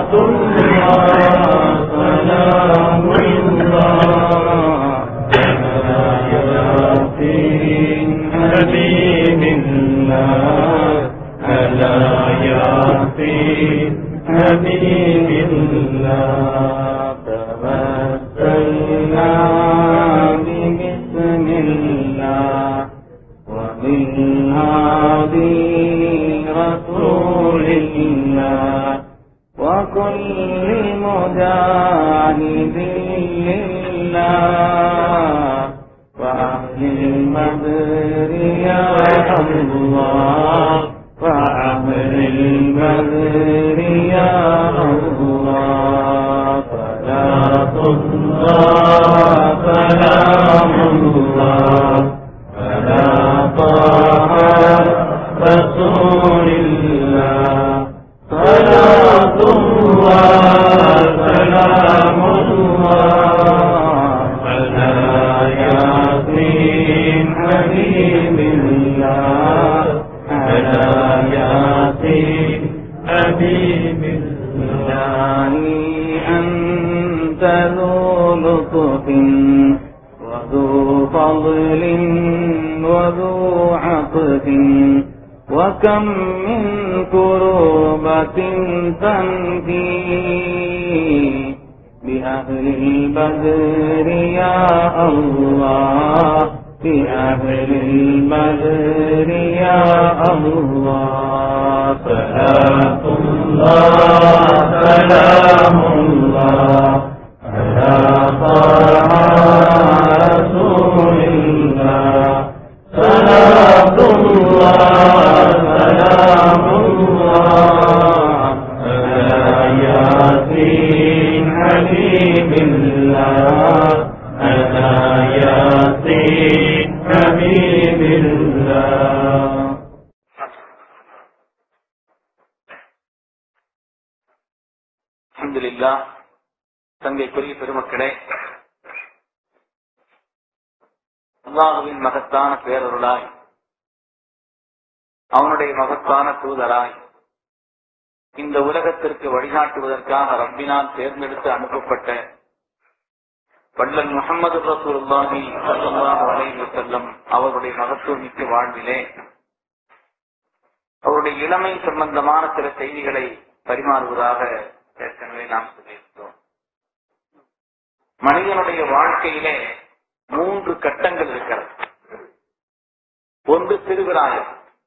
صلاة الله سلام الله ياسين حبيب الله ألا ياسين حبيب الله توسلنا ببسم الله ومن هادي رسول الله وكل مجاهد لله وأهل المدر يا الله وأهل المدر يا الله صلاة الله سلام الله على طه رسول الله صلاة الله سلام الله على ياسين حبيب الله على ياسين حبيب الله أنت ذو لطف وذو فضل وذو عطف وكم من كروبة تنفي بأهل البدر يا الله بأهل البدر يا الله صلاة الله سلام الله على طه رسول الله صلاة الله سلام الله على ياسين حبيب الله على ياسين حبيب الله அல்ஹம்துலில்லா தங்கைக்குரிய பெருமக்களே அல்லாஹுவின் மகத்தான பேரருளாய் அவனுடைய மகத்தான தூதராய் இந்த உலகத்திற்கு வழிகாட்டுவதற்காக ரப்பினால் தேர்ந்தெடுத்து அனுப்பப்பட்ட வள்ளல் முகமது ரசூலுல்லாஹி ஸல்லல்லாஹு அலைஹி வஸல்லம் அவருடைய மகத்துவமிக்க வாழ்விலே அவருடைய இளமை சம்பந்தமான சில செய்திகளை பரிமாறுவதாக ஏற்கனவே நாம் சொல்லியிருந்தோம் மனிதனுடைய வாழ்க்கையிலே மூன்று கட்டங்கள் இருக்கிறது ஒன்று சிறுவிராயம்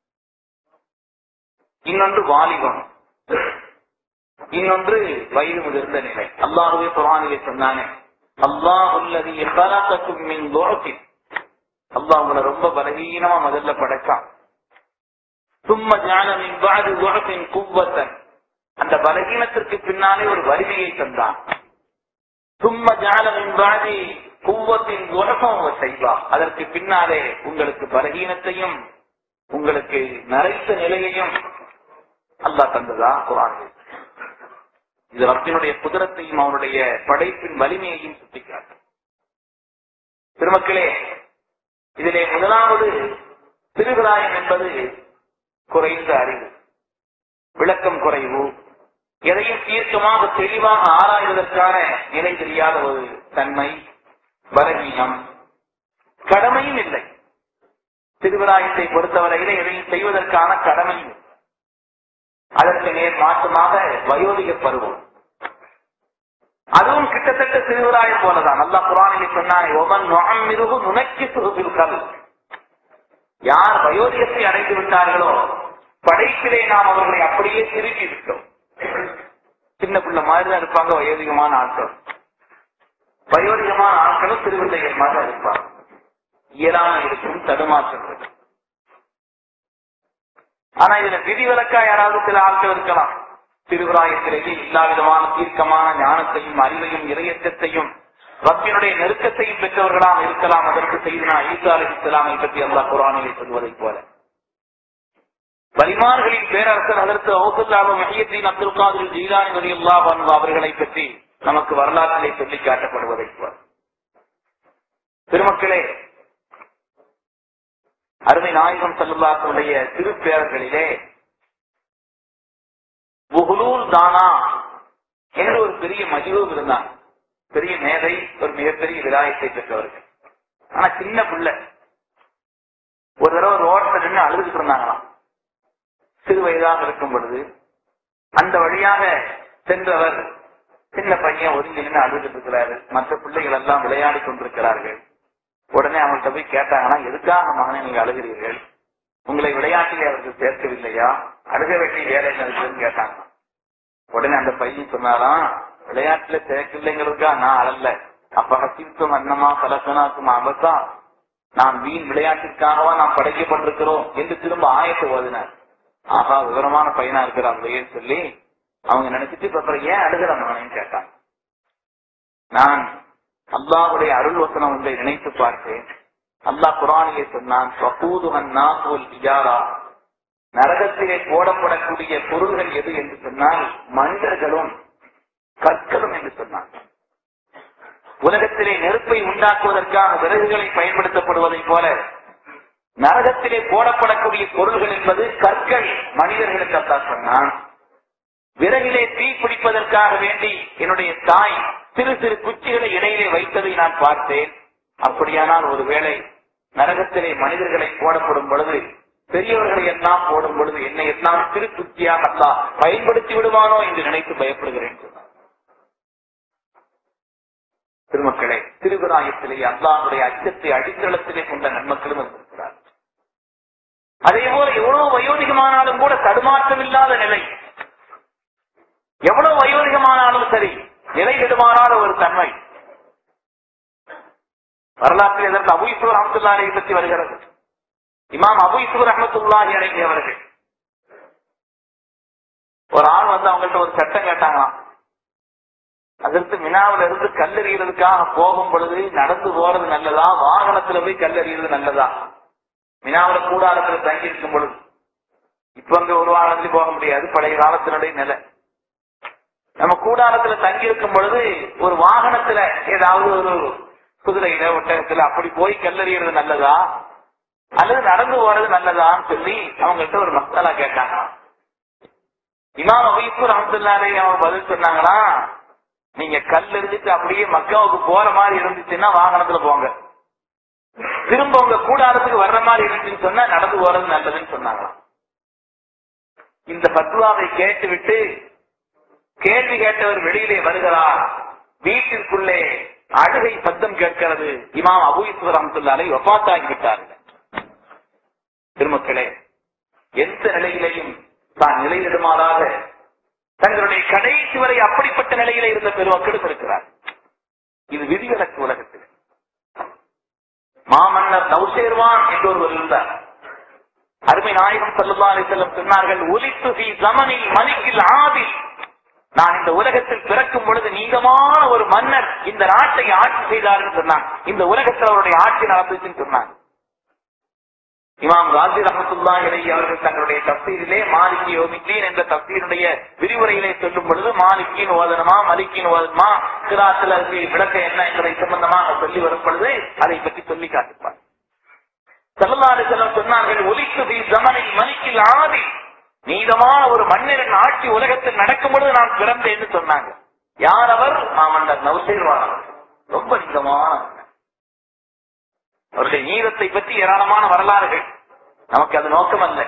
இன்னொன்று வாலிபம் இன்னொன்று வயது முதிர்ந்த நிலை அல்லாஹுவே குரானிலே சொன்னானே அல்லாஹ் உள்ளது எத்தனாக்கும் மின் தோழத்தின் அல்லாஹ் உங்களை ரொம்ப பலகீனமா முதல்ல படைச்சான் சும்ம ஞானமின் பாது தோழத்தின் குவத்தன் அந்த பலகீனத்திற்கு பின்னாலே ஒரு வலிமையை தந்தான் சும்ம ஞானமின் பாதி குவத்தின் குணம் செய்வா அதற்கு பின்னாலே உங்களுக்கு பலகீனத்தையும் உங்களுக்கு நரைத்த நிலையையும் அல்லாஹ் தந்ததா குரானில் இது ரப்பினுடைய குதிரத்தையும் அவனுடைய படைப்பின் வலிமையையும் சுட்டிக்காட்டும் திருமக்களே இதிலே முதலாவது திருவிராயம் என்பது குறைந்த அறிவு விளக்கம் குறைவு எதையும் தீர்க்கமாக தெளிவாக ஆராய்வதற்கான நிலை தெரியாத ஒரு தன்மை பலவீனம் கடமையும் இல்லை திருவிழாயத்தை பொறுத்தவரையிலே எதையும் செய்வதற்கான கடமையும் இல்லை. அதற்கு நேர் மாற்றமாக வயோதிக பருவம் அதுவும் கிட்டத்தட்ட திருவிழாயம் போலதான் நல்லா குரானிலே சொன்னானே ஒவன் நுகமிருகு நுணக்கி சுகுபில்கள் யார் வயோதிகத்தை அடைந்து விட்டார்களோ படைப்பிலே நாம் அவர்களை அப்படியே திருப்பி விட்டோம் சின்ன பிள்ளை மாதிரி தான் இருப்பாங்க வயோதிகமான ஆட்கள் வயோதிகமான ஆட்களும் திருவிழைகள் மாதிரி தான் இருப்பாங்க இயலாம இருக்கும் தடுமாற்றம் இருக்கும் ஆனா இதுல விதிவிலக்கா யாராவது சில ஆட்கள் இருக்கலாம் திருவிராயத்திலேயே எல்லா விதமான தீர்க்கமான ஞானத்தையும் அறிவையும் இறையச்சத்தையும் ரப்பினுடைய நெருக்கத்தையும் பெற்றவர்களாம் இருக்கலாம் அதற்கு செய்து ஈசா அலி இஸ்லாமை பற்றி அல்லாஹ் குரானிலே சொல்வதைப் போல வலிமார்களின் பேரரசர் அதற்கு ஔசுல்லாம மஹியத்தின் அப்துல் காதிர் ஜீலானி வலியுல்லா அவர்களை பற்றி நமக்கு வரலாற்றிலே சொல்லி காட்டப்படுவதைப் போல திருமக்களே அருமை நாயகம் செல்லுல்லாசனுடைய திருப்பேரர்களிலே புகுலூல் தானா என்று ஒரு பெரிய மஜிவும் இருந்தாங்க பெரிய மேதை ஒரு மிகப்பெரிய விலாயத்தை பெற்றவர்கள் ஆனா சின்ன பிள்ளை ஒரு தடவை ரோட்ல நின்று அழுதுகிட்டு இருந்தாங்களாம் சிறு வயதாக இருக்கும் பொழுது அந்த வழியாக சென்றவர் சின்ன பையன் ஒதுங்கி நின்று அழுதுட்டு இருக்கிறாரு மற்ற பிள்ளைகள் எல்லாம் விளையாடி கொண்டிருக்கிறார்கள் உடனே அவங்கள்ட்ட போய் கேட்டாங்கன்னா எதுக்காக மகனை நீங்க அழுகிறீர்கள் உங்களை விளையாட்டிலே அவர்கள் சேர்க்கவில்லையா அழுக வேண்டிய வேலை என்ன இருக்குன்னு கேட்டாங்க உடனே அந்த பையன் சொன்னாராம் விளையாட்டுல சேர்க்கலைங்கிறதுக்கா நான் அழல அப்ப ஹசித்தும் அன்னமா கலக்கனாக்கும் அபசா நாம் வீண் விளையாட்டிற்காகவா நாம் படைக்கப்பட்டிருக்கிறோம் என்று திரும்ப ஆயத்தை ஓதினார் ஆஹா விவரமான பையனா இருக்கிறாங்களே சொல்லி அவங்க நினைச்சிட்டு இப்ப அப்புறம் ஏன் அழுகிற மகனையும் கேட்டாங்க நான் அல்லாஹுடைய அருள் வசனம் ஒன்றை நினைத்து பார்த்தேன் அல்லாஹ் குரானிலே சொன்னான் "வகூதுஹன் நாஸ் வல் ஹிஜாரா." நரகத்திலே போடப்படக்கூடிய பொருள்கள் எது என்று சொன்னால் மனிதர்களும் கற்களும் என்று சொன்னான் உலகத்திலே நெருப்பை உண்டாக்குவதற்கான விறகுகளை பயன்படுத்தப்படுவதைப் போல நரகத்திலே போடப்படக்கூடிய பொருள்கள் என்பது கற்கள் மனிதர்களுக்கு அத்தான் சொன்னான் விறகிலே தீ பிடிப்பதற்காக வேண்டி என்னுடைய தாய் சிறு சிறு குச்சிகளை இடையிலே வைத்ததை நான் பார்த்தேன் அப்படியானால் ஒருவேளை நரகத்திலே மனிதர்களை போடப்படும் பொழுது பெரியவர்களை எல்லாம் போடும் பொழுது என்னை எல்லாம் சிறு குச்சியாக அல்லா பயன்படுத்தி விடுவானோ என்று நினைத்து பயப்படுகிறேன் சொன்னார் திருமக்களே திருவிழாயத்திலே அல்லாஹுடைய அச்சத்தை அடித்தளத்திலே கொண்ட நன்மக்களும் வந்திருக்கிறார் அதே போல எவ்வளவு வயோதிகமானாலும் கூட தடுமாற்றம் இல்லாத நிலை எவ்வளவு வயோதிகமானாலும் சரி நிலை விடுமாறாத ஒரு தன்மை வரலாற்றில் எதற்கு அபு இசுவர் அஹமத்துல்லாரை பற்றி வருகிறது இமாம் அபு இசுவர் அஹமத்துல்லாஹி அடங்கியவர்கள் ஒரு ஆள் வந்து அவங்கள்ட்ட ஒரு சட்டம் கேட்டாங்களாம் அதற்கு மினாவில இருந்து கல்லெறிகிறதுக்காக போகும் பொழுது நடந்து போறது நல்லதா வாகனத்துல போய் கல்லெறிகிறது நல்லதா மினாவில கூடாரத்துல தங்கி இருக்கும் பொழுது இப்ப அங்க ஒரு வாகனத்துல போக முடியாது பழைய காலத்தினுடைய நிலை நம்ம கூடாரத்துல தங்கி இருக்கும் பொழுது ஒரு வாகனத்துல ஏதாவது ஒரு குதிரையில ஒட்டகத்துல அப்படி போய் கல்லறியறது நல்லதா அல்லது நடந்து போறது நல்லதான்னு சொல்லி அவங்கள்ட்ட ஒரு மசாலா கேட்டாங்க இமாம் அபீசூர் அஹமதுல்லாரே அவங்க பதில் சொன்னாங்களா நீங்க கல் எறிஞ்சிட்டு அப்படியே மக்காவுக்கு போற மாதிரி இருந்துச்சுன்னா வாகனத்துல போங்க திரும்ப உங்க கூடாரத்துக்கு வர்ற மாதிரி இருந்துச்சுன்னு சொன்னா நடந்து போறது நல்லதுன்னு சொன்னாங்களாம் இந்த பத்வாவை கேட்டு விட்டு கேள்வி கேட்டவர் வெளியிலே வருகிறார் வீட்டிற்குள்ளே அழுகை சத்தம் கேட்கிறது இமாம் அபு இஸ்வர் அம்சுல்லாலை ஒப்பாத்தாகி விட்டார்கள் திருமக்களே எந்த நிலையிலையும் தான் நிலையிடுமாறாக தங்களுடைய கடைசி வரை அப்படிப்பட்ட நிலையில இருந்த பெருமக்களும் இருக்கிறார் இது விதிவிலக்கு உலகத்தில் மாமன்னர் நௌசேர்வான் என்று ஒருவர் இருந்தார் அருமை நாயகம் சல்லுல்லா அலி செல்லம் சொன்னார்கள் ஒலித்து சி ஜமனில் மலிக்கில் ஆதி நான் இந்த உலகத்தில் பிறக்கும் பொழுது நீங்கமான ஒரு மன்னர் இந்த நாட்டை ஆட்சி செய்தார்னு சொன்னாங்க இந்த உலகத்தில் அவருடைய ஆட்சி நடந்துச்சுன்னு சொன்னாங்க இமாம் காந்தி ரஹமத்துல்லா இலை அவர்கள் தங்களுடைய தப்சீரிலே மாலிகி யோமித்தீன் என்ற தப்சீருடைய விரிவுரையிலே சொல்லும் பொழுது மாலிக்கின் ஓதனமா மலிக்கின் ஓதனமா கிராத்தில் அதுக்கு விளக்கம் என்ன என்பதை சம்பந்தமாக சொல்லி வரும் பொழுது அதை பற்றி சொல்லி காட்டுப்பார் செல்லல்லாறு செல்லம் சொன்னார்கள் ஒலிக்கு ஜமனில் மலிக்கில் ஆதி நீதமான ஒரு மன்னிரன் ஆட்சி உலகத்தில் நடக்கும் பொழுது நான் பிறந்தேன்னு சொன்னாங்க யார் அவர் மாமன்னர் நவசேர்வான் ரொம்ப நீதமான அவருடைய நீதத்தை பற்றி ஏராளமான வரலாறுகள் நமக்கு அது நோக்கம் அல்ல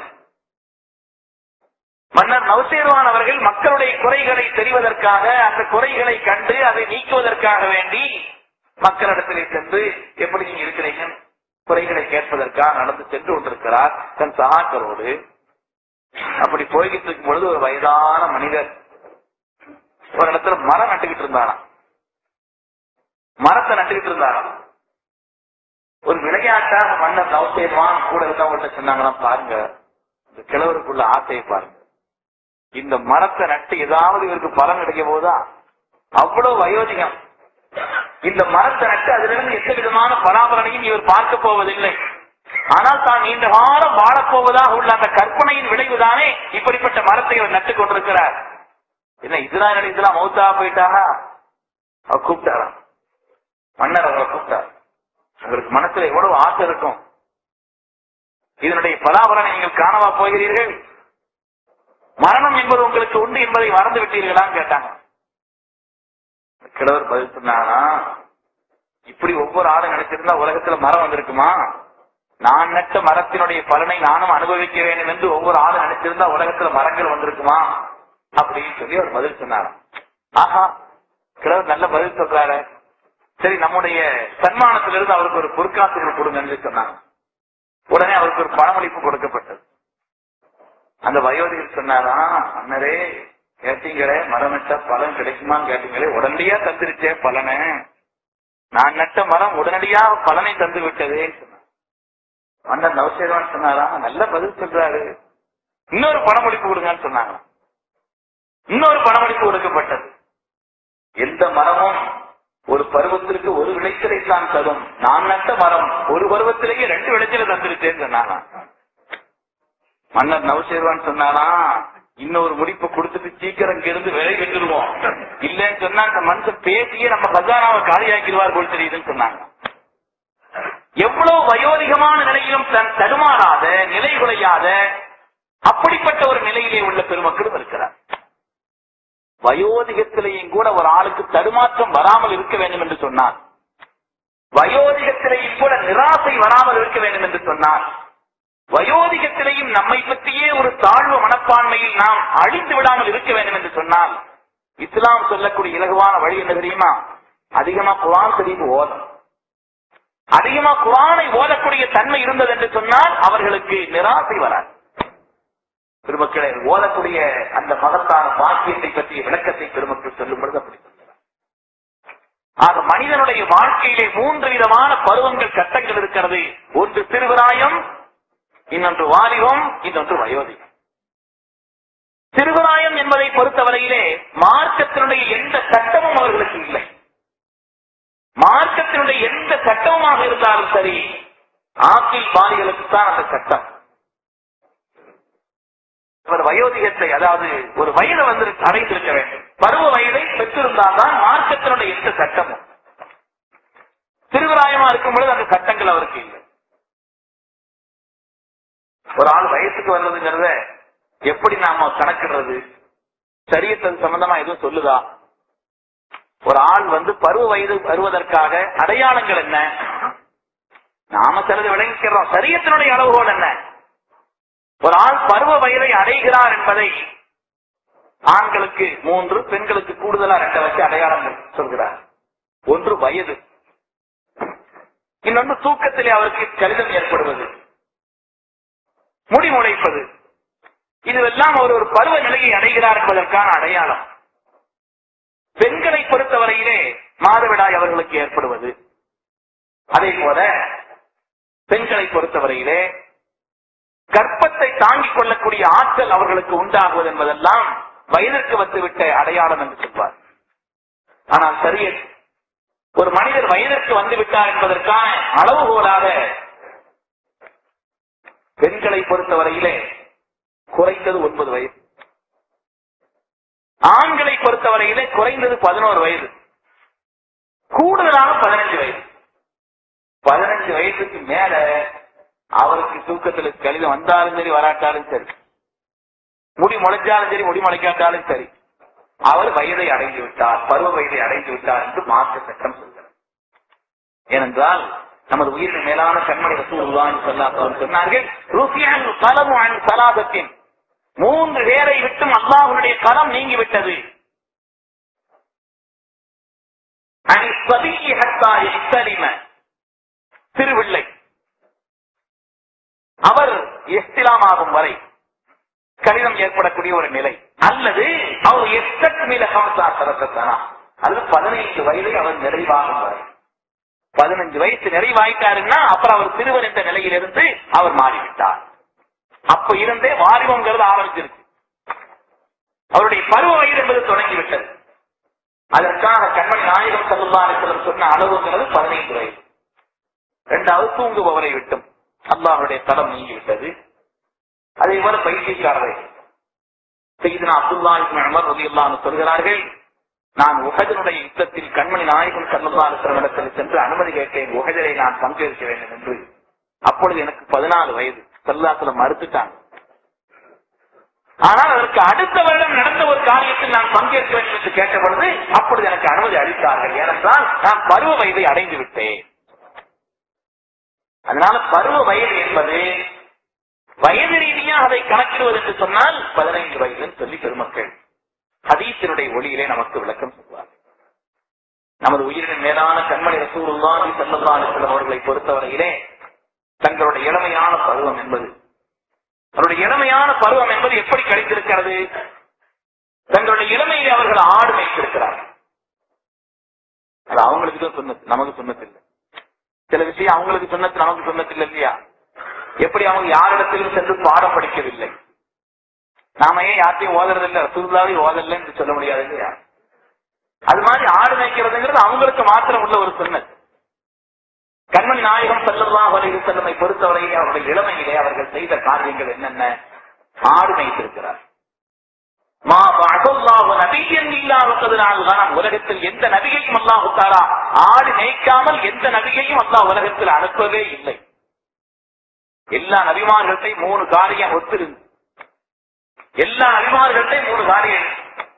மன்னர் நவசேர்வான் அவர்கள் மக்களுடைய குறைகளை தெரிவதற்காக அந்த குறைகளை கண்டு அதை நீக்குவதற்காக வேண்டி மக்களிடத்திலே சென்று எப்படி நீங்க இருக்கிறீங்க குறைகளை கேட்பதற்காக நடந்து சென்று கொண்டிருக்கிறார் தன் சகாக்களோடு அப்படி போய்கிட்டு இருக்கும் பொழுது ஒரு வயதான மனிதர் ஒரு இடத்துல மரம் நட்டுக்கிட்டு இருந்தாராம் மரத்தை நட்டுக்கிட்டு இருந்தாராம் ஒரு விளையாட்டாக மன்னர் நவசேர்வான் கூட இருக்கவங்கள்ட்ட சொன்னாங்கன்னா பாருங்க இந்த கிழவருக்குள்ள ஆசையை பாருங்க இந்த மரத்தை நட்டு ஏதாவது இவருக்கு பலன் கிடைக்க போதா அவ்வளவு வயோதிகம் இந்த மரத்தை நட்டு அதிலிருந்து எந்த விதமான பராபரணையும் இவர் பார்க்க போவதில்லை ஆனால் தான் நீண்ட காலம் வாழப்போவதாக உள்ள அந்த கற்பனையின் விளைவுதானே இப்படிப்பட்ட மரத்தை அவர் நட்டுக் கொண்டிருக்கிறார் என்ன இஸ்ராயல் இதெல்லாம் மௌத்தா போயிட்டாரா அவர் கூப்பிட்டாரா மன்னர் அவரை கூப்பிட்டார் உங்களுக்கு மனசுல எவ்வளவு ஆசை இருக்கும் இதனுடைய பலாபலனை நீங்கள் காணவா போகிறீர்கள் மரணம் என்பது உங்களுக்கு உண்டு என்பதை மறந்து விட்டீர்களான்னு கேட்டாங்க கிழவர் பதில் சொன்னாரா இப்படி ஒவ்வொரு ஆளும் நினைச்சிருந்தா உலகத்துல மரம் வந்திருக்குமா நான் நட்ட மரத்தினுடைய பலனை நானும் அனுபவிக்க வேண்டும் என்று ஒவ்வொரு ஆளும் நினைச்சிருந்தா உலகத்துல மரங்கள் வந்திருக்குமா அப்படின்னு சொல்லி அவர் பதில் சொன்னாராம் ஆஹா கிழவர் நல்ல பதில் சொல்றாரு சரி நம்முடைய சன்மானத்திலிருந்து அவருக்கு ஒரு பொற்காசுகள் கொடுங்கன்னு சொன்னாங்க உடனே அவருக்கு ஒரு பணமளிப்பு கொடுக்கப்பட்டது அந்த வயோதிகர் சொன்னாரா அண்ணரே கேட்டீங்களே மரம் நட்ட பலன் கிடைக்குமான்னு கேட்டீங்களே உடனடியா தந்துருச்சே பலனை நான் நட்ட மரம் உடனடியாக பலனை தந்து விட்டதே சொன்னார் மன்னர் நவசேகரன் சொன்னாரா நல்ல பதில் சொல்றாரு இன்னொரு பணமளிப்பு கொடுங்கன்னு சொன்னாங்க இன்னொரு பணமளிப்பு கொடுக்கப்பட்டது எந்த மரமும் ஒரு பருவத்திற்கு ஒரு விளைச்சலை தான் தரும் நான் நட்ட மரம் ஒரு பருவத்திலேயே ரெண்டு விளைச்சலை தந்துருச்சேன்னு சொன்னாங்க மன்னர் நவசேர்வான் சொன்னானா இன்னொரு முடிப்பு கொடுத்துட்டு சீக்கிரம் இங்க இருந்து விலை விட்டுருவோம் இல்லன்னு சொன்னா அந்த மனுஷன் பேசியே நம்ம கஜானாவை காலியாக்கிடுவார் போல் தெரியுதுன்னு சொன்னாங்க எவ்வளவு வயோதிகமான நிலையிலும் தன் தடுமாறாத நிலை குலையாத அப்படிப்பட்ட ஒரு நிலையிலே உள்ள பெருமக்களும் இருக்கிறார் வயோதிகத்திலேயும் கூட ஒரு ஆளுக்கு தடுமாற்றம் வராமல் இருக்க வேண்டும் என்று சொன்னார் வயோதிகத்திலேயும் கூட நிராசை வராமல் இருக்க வேண்டும் என்று சொன்னார் வயோதிகத்திலேயும் நம்மை பற்றியே ஒரு தாழ்வு மனப்பான்மையில் நாம் அழிந்து விடாமல் இருக்க வேண்டும் என்று சொன்னால் இஸ்லாம் சொல்லக்கூடிய இலகுவான வழி என்ன தெரியுமா அதிகமா குரான் தெரிவு ஓதம் அதிகமா குரானை ஓதக்கூடிய தன்மை இருந்தது என்று சொன்னால் அவர்களுக்கு நிராசை வராது பெருமக்களை ஓதக்கூடிய அந்த மகத்தான பாக்கியத்தை பற்றிய விளக்கத்தை பெருமக்கள் சொல்லும் பொழுது அப்படி சொல்கிறார் ஆக மனிதனுடைய வாழ்க்கையிலே மூன்று விதமான பருவங்கள் கட்டங்கள் இருக்கிறது ஒன்று சிறுவிராயம் இன்னொன்று வாலிபம் இன்னொன்று வயோதிகம் சிறுவிராயம் என்பதை பொறுத்தவரையிலே மார்க்கத்தினுடைய எந்த சட்டமும் அவர்களுக்கு இல்லை மார்க்கத்தினுடைய எந்த சட்டமுமாக இருந்தாலும் சரி ஆக்கில் பாலிகளுக்கு தான் அந்த சட்டம் அவர் வயோதிகத்தை அதாவது ஒரு வயதை வந்து அடைந்திருக்க வேண்டும் பருவ வயதை பெற்றிருந்தால்தான் மார்க்கத்தினுடைய எந்த சட்டமும் திருவிராயமா இருக்கும் பொழுது அந்த சட்டங்கள் அவருக்கு இல்லை ஒரு ஆள் வயசுக்கு வர்றதுங்கிறத எப்படி நாம கணக்கிடுறது சரியத்தது சம்பந்தமா எதுவும் சொல்லுதா ஒரு ஆள் வந்து பருவ வயது வருவதற்காக அடையாளங்கள் என்ன நாம சிலது விளங்கிக்கிறோம் சரியத்தினுடைய அளவுகோல் என்ன ஒரு ஆள் பருவ வயதை அடைகிறார் என்பதை ஆண்களுக்கு மூன்று பெண்களுக்கு கூடுதலா ரெண்டை வச்சு அடையாளங்கள் சொல்கிறார் ஒன்று வயது இன்னொன்று தூக்கத்திலே அவருக்கு கடிதம் ஏற்படுவது முடி முளைப்பது இதுவெல்லாம் அவர் ஒரு பருவ நிலையை அடைகிறார் என்பதற்கான அடையாளம் பெண்களை பொறுத்தவரையிலே மாதவிடாய் அவர்களுக்கு ஏற்படுவது அதே போல பெண்களை பொறுத்தவரையிலே கர்ப்பத்தை தாங்கிக் கொள்ளக்கூடிய ஆற்றல் அவர்களுக்கு உண்டாகுவது என்பதெல்லாம் வயதிற்கு வந்துவிட்ட அடையாளம் என்று சொல்வார் ஆனால் சரிய ஒரு மனிதர் வயதிற்கு வந்துவிட்டார் என்பதற்கான அளவுகோலாக பெண்களை பொறுத்தவரையிலே குறைந்தது ஒன்பது வயது ஆண்களை பொறுத்தவரையிலே குறைந்தது பதினோரு வயது கூடுதலாக பதினஞ்சு வயது பதினஞ்சு வயசுக்கு மேல அவருக்கு தூக்கத்துல கடிதம் வந்தாலும் சரி வராட்டாலும் சரி முடி முளைச்சாலும் சரி முடி முளைக்காட்டாலும் சரி அவர் வயதை அடைந்து விட்டார் பருவ வயதை அடைந்து விட்டார் என்று மாற்ற சட்டம் சொல்கிறார் ஏனென்றால் நமது உயிரின் மேலான கண்மணி ரசூலுல்லாஹி ஸல்லல்லாஹு அலைஹி சொன்னார்கள் ருஃபியல் கலமு அன் சலாதத்தின் மூன்று பேரை விட்டும் அல்லாஹ்வுடைய கலம் நீங்கி விட்டது அனி சபியி ஹத்தா இஸ்தலிம திருவிள்ளை அவர் எஸ்திலாமாகும் வரை கடிதம் ஏற்படக்கூடிய ஒரு நிலை அல்லது அவர் எஸ்தட் மீல கம்சா சரத்தனா அல்லது பதினைந்து வயதை அவர் நிறைவாகும் வரை பதினஞ்சு வயசு நிறைவாயிட்டாருன்னா அப்புறம் அவர் சிறுவர் என்ற நிலையிலிருந்து அவர் மாறிவிட்டார் அப்ப இருந்தே வாலிபங்கிறது ஆரம்பிச்சிருக்கு அவருடைய பருவ வயது என்பது தொடங்கிவிட்டது அதற்காக கண்மணி நாயகம் செல்லுமாறு சொன்ன அளவுங்கிறது பதினைந்து வயது இரண்டாவது தூங்குபவரை விட்டும் அல்லாஹுடைய தடம் நீங்கிவிட்டது அதே போல பைத்தியக்காரரை செய்தனா அப்துல்லா அமர் ரதி அல்லான்னு சொல்கிறார்கள் நான் உகதனுடைய யுத்தத்தில் கண்மணி நாயகம் சல்லல்லாத்திரமிடத்தில் சென்று அனுமதி கேட்டேன் உகதரை நான் பங்கேற்க வேண்டும் என்று அப்பொழுது எனக்கு பதினாலு வயது சல்லாத்துல மறுத்துட்டாங்க ஆனால் அதற்கு அடுத்த வருடம் நடந்த ஒரு காரியத்தில் நான் பங்கேற்க வேண்டும் என்று கேட்ட பொழுது அப்பொழுது எனக்கு அனுமதி அளித்தார்கள் ஏனென்றால் நான் பருவ வயதை அடைந்து விட்டேன் அதனால பருவ வயது என்பது வயது ரீதியாக அதை கணக்கிடுவது என்று சொன்னால் பதினைந்து வயதுன்னு சொல்லி பெருமக்கள் ஹதீஸினுடைய ஒளியிலே நமக்கு விளக்கம் சொல்வார் நமது உயிரின் மேலான கண்மணி ரசூலுல்லாஹி ஸல்லல்லாஹு அலைஹி வஸல்லம் அவர்களை பொறுத்தவரையிலே தங்களுடைய இளமையான பருவம் என்பது அவருடைய இளமையான பருவம் என்பது எப்படி கிடைத்திருக்கிறது தங்களுடைய இளமையை அவர்கள் ஆடு மேய்த்திருக்கிறார்கள் அது அவங்களுக்கு தான் சொன்னது நமக்கு சொன்னது இல்லை சில விஷயம் அவங்களுக்கு சொன்னது நமக்கு சொன்னது இல்லை இல்லையா எப்படி அவங்க யாரிடத்திலும் சென்று பாடம் படிக்கவில்லை நாம ஏன் யார்ட்டையும் ஓதுறதில்லை ரசூல்லாவே ஓதல என்று சொல்ல முடியாது இல்லையா அது மாதிரி ஆடு மேய்க்கிறதுங்கிறது அவங்களுக்கு மாத்திரம் உள்ள ஒரு சுண்ணத் கண்மணி நாயகம் செல்லலாம் வரையில் செல்லமை பொறுத்தவரையிலே அவருடைய இளமையிலே அவர்கள் செய்த காரியங்கள் என்னென்ன ஆடு மேய்த்திருக்கிறார் மா பஅதல்லாஹு நபியன் இல்லா வகதுனால் கனம் உலகத்தில் எந்த நபியையும் அல்லாஹ் தாரா ஆடு மேய்க்காமல் எந்த நபியையும் அல்லாஹ் உலகத்தில் அனுப்பவே இல்லை எல்லா நபிமார்கள்ட்டையும் மூணு காரியம் ஒத்திருந்து எல்லா நபிமார்கள்ட்டையும் மூணு காரியம்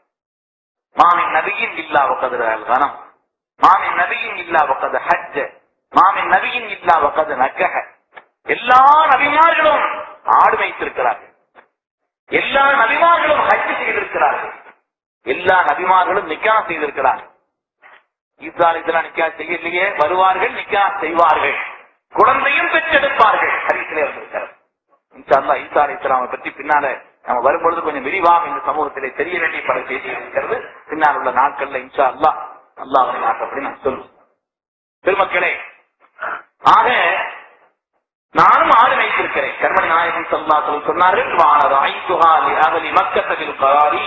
மாமின் நபியின் இல்லா வகதுனால் கனம் மாமின் நபியின் இல்லா வகது ஹஜ்ஜ மாமின் நபியின் இல்லா வகது நக்கஹ எல்லா நபிமார்களும் ஆடு மேய்த்திருக்கிறார்கள் எல்லா நபிமார்களும் ஹஜ் செய்திருக்கிறார்கள் எல்லா நபிமார்களும் நிக்கா செய்திருக்கிறார்கள் ஈசா அலிஸ்லாம் நிக்கா செய்யலையே வருவார்கள் நிக்கா செய்வார்கள் குழந்தையும் பெற்றெடுப்பார்கள் ஹரிசிலே வந்திருக்கிறார் இன்ஷா அல்லாஹ் ஈசா அலிஸ்லாமை பற்றி பின்னால நம்ம வரும்பொழுது கொஞ்சம் விரிவாக இந்த சமூகத்திலே தெரிய வேண்டிய பல செய்திகள் இருக்கிறது பின்னால் உள்ள நாட்கள்ல இன்ஷா அல்லாஹ் அல்லாஹ் அவரை நாட்டப்படி நான் சொல்லுவேன் பெருமக்களே ஆக நானும் ஆடு வைத்திருக்கிறேன் கர்மணி நாயகம் சல்லாசல் சொன்னார்கள் வானது ஐந்துகாலி அகலி மக்கத்தவில் கராரி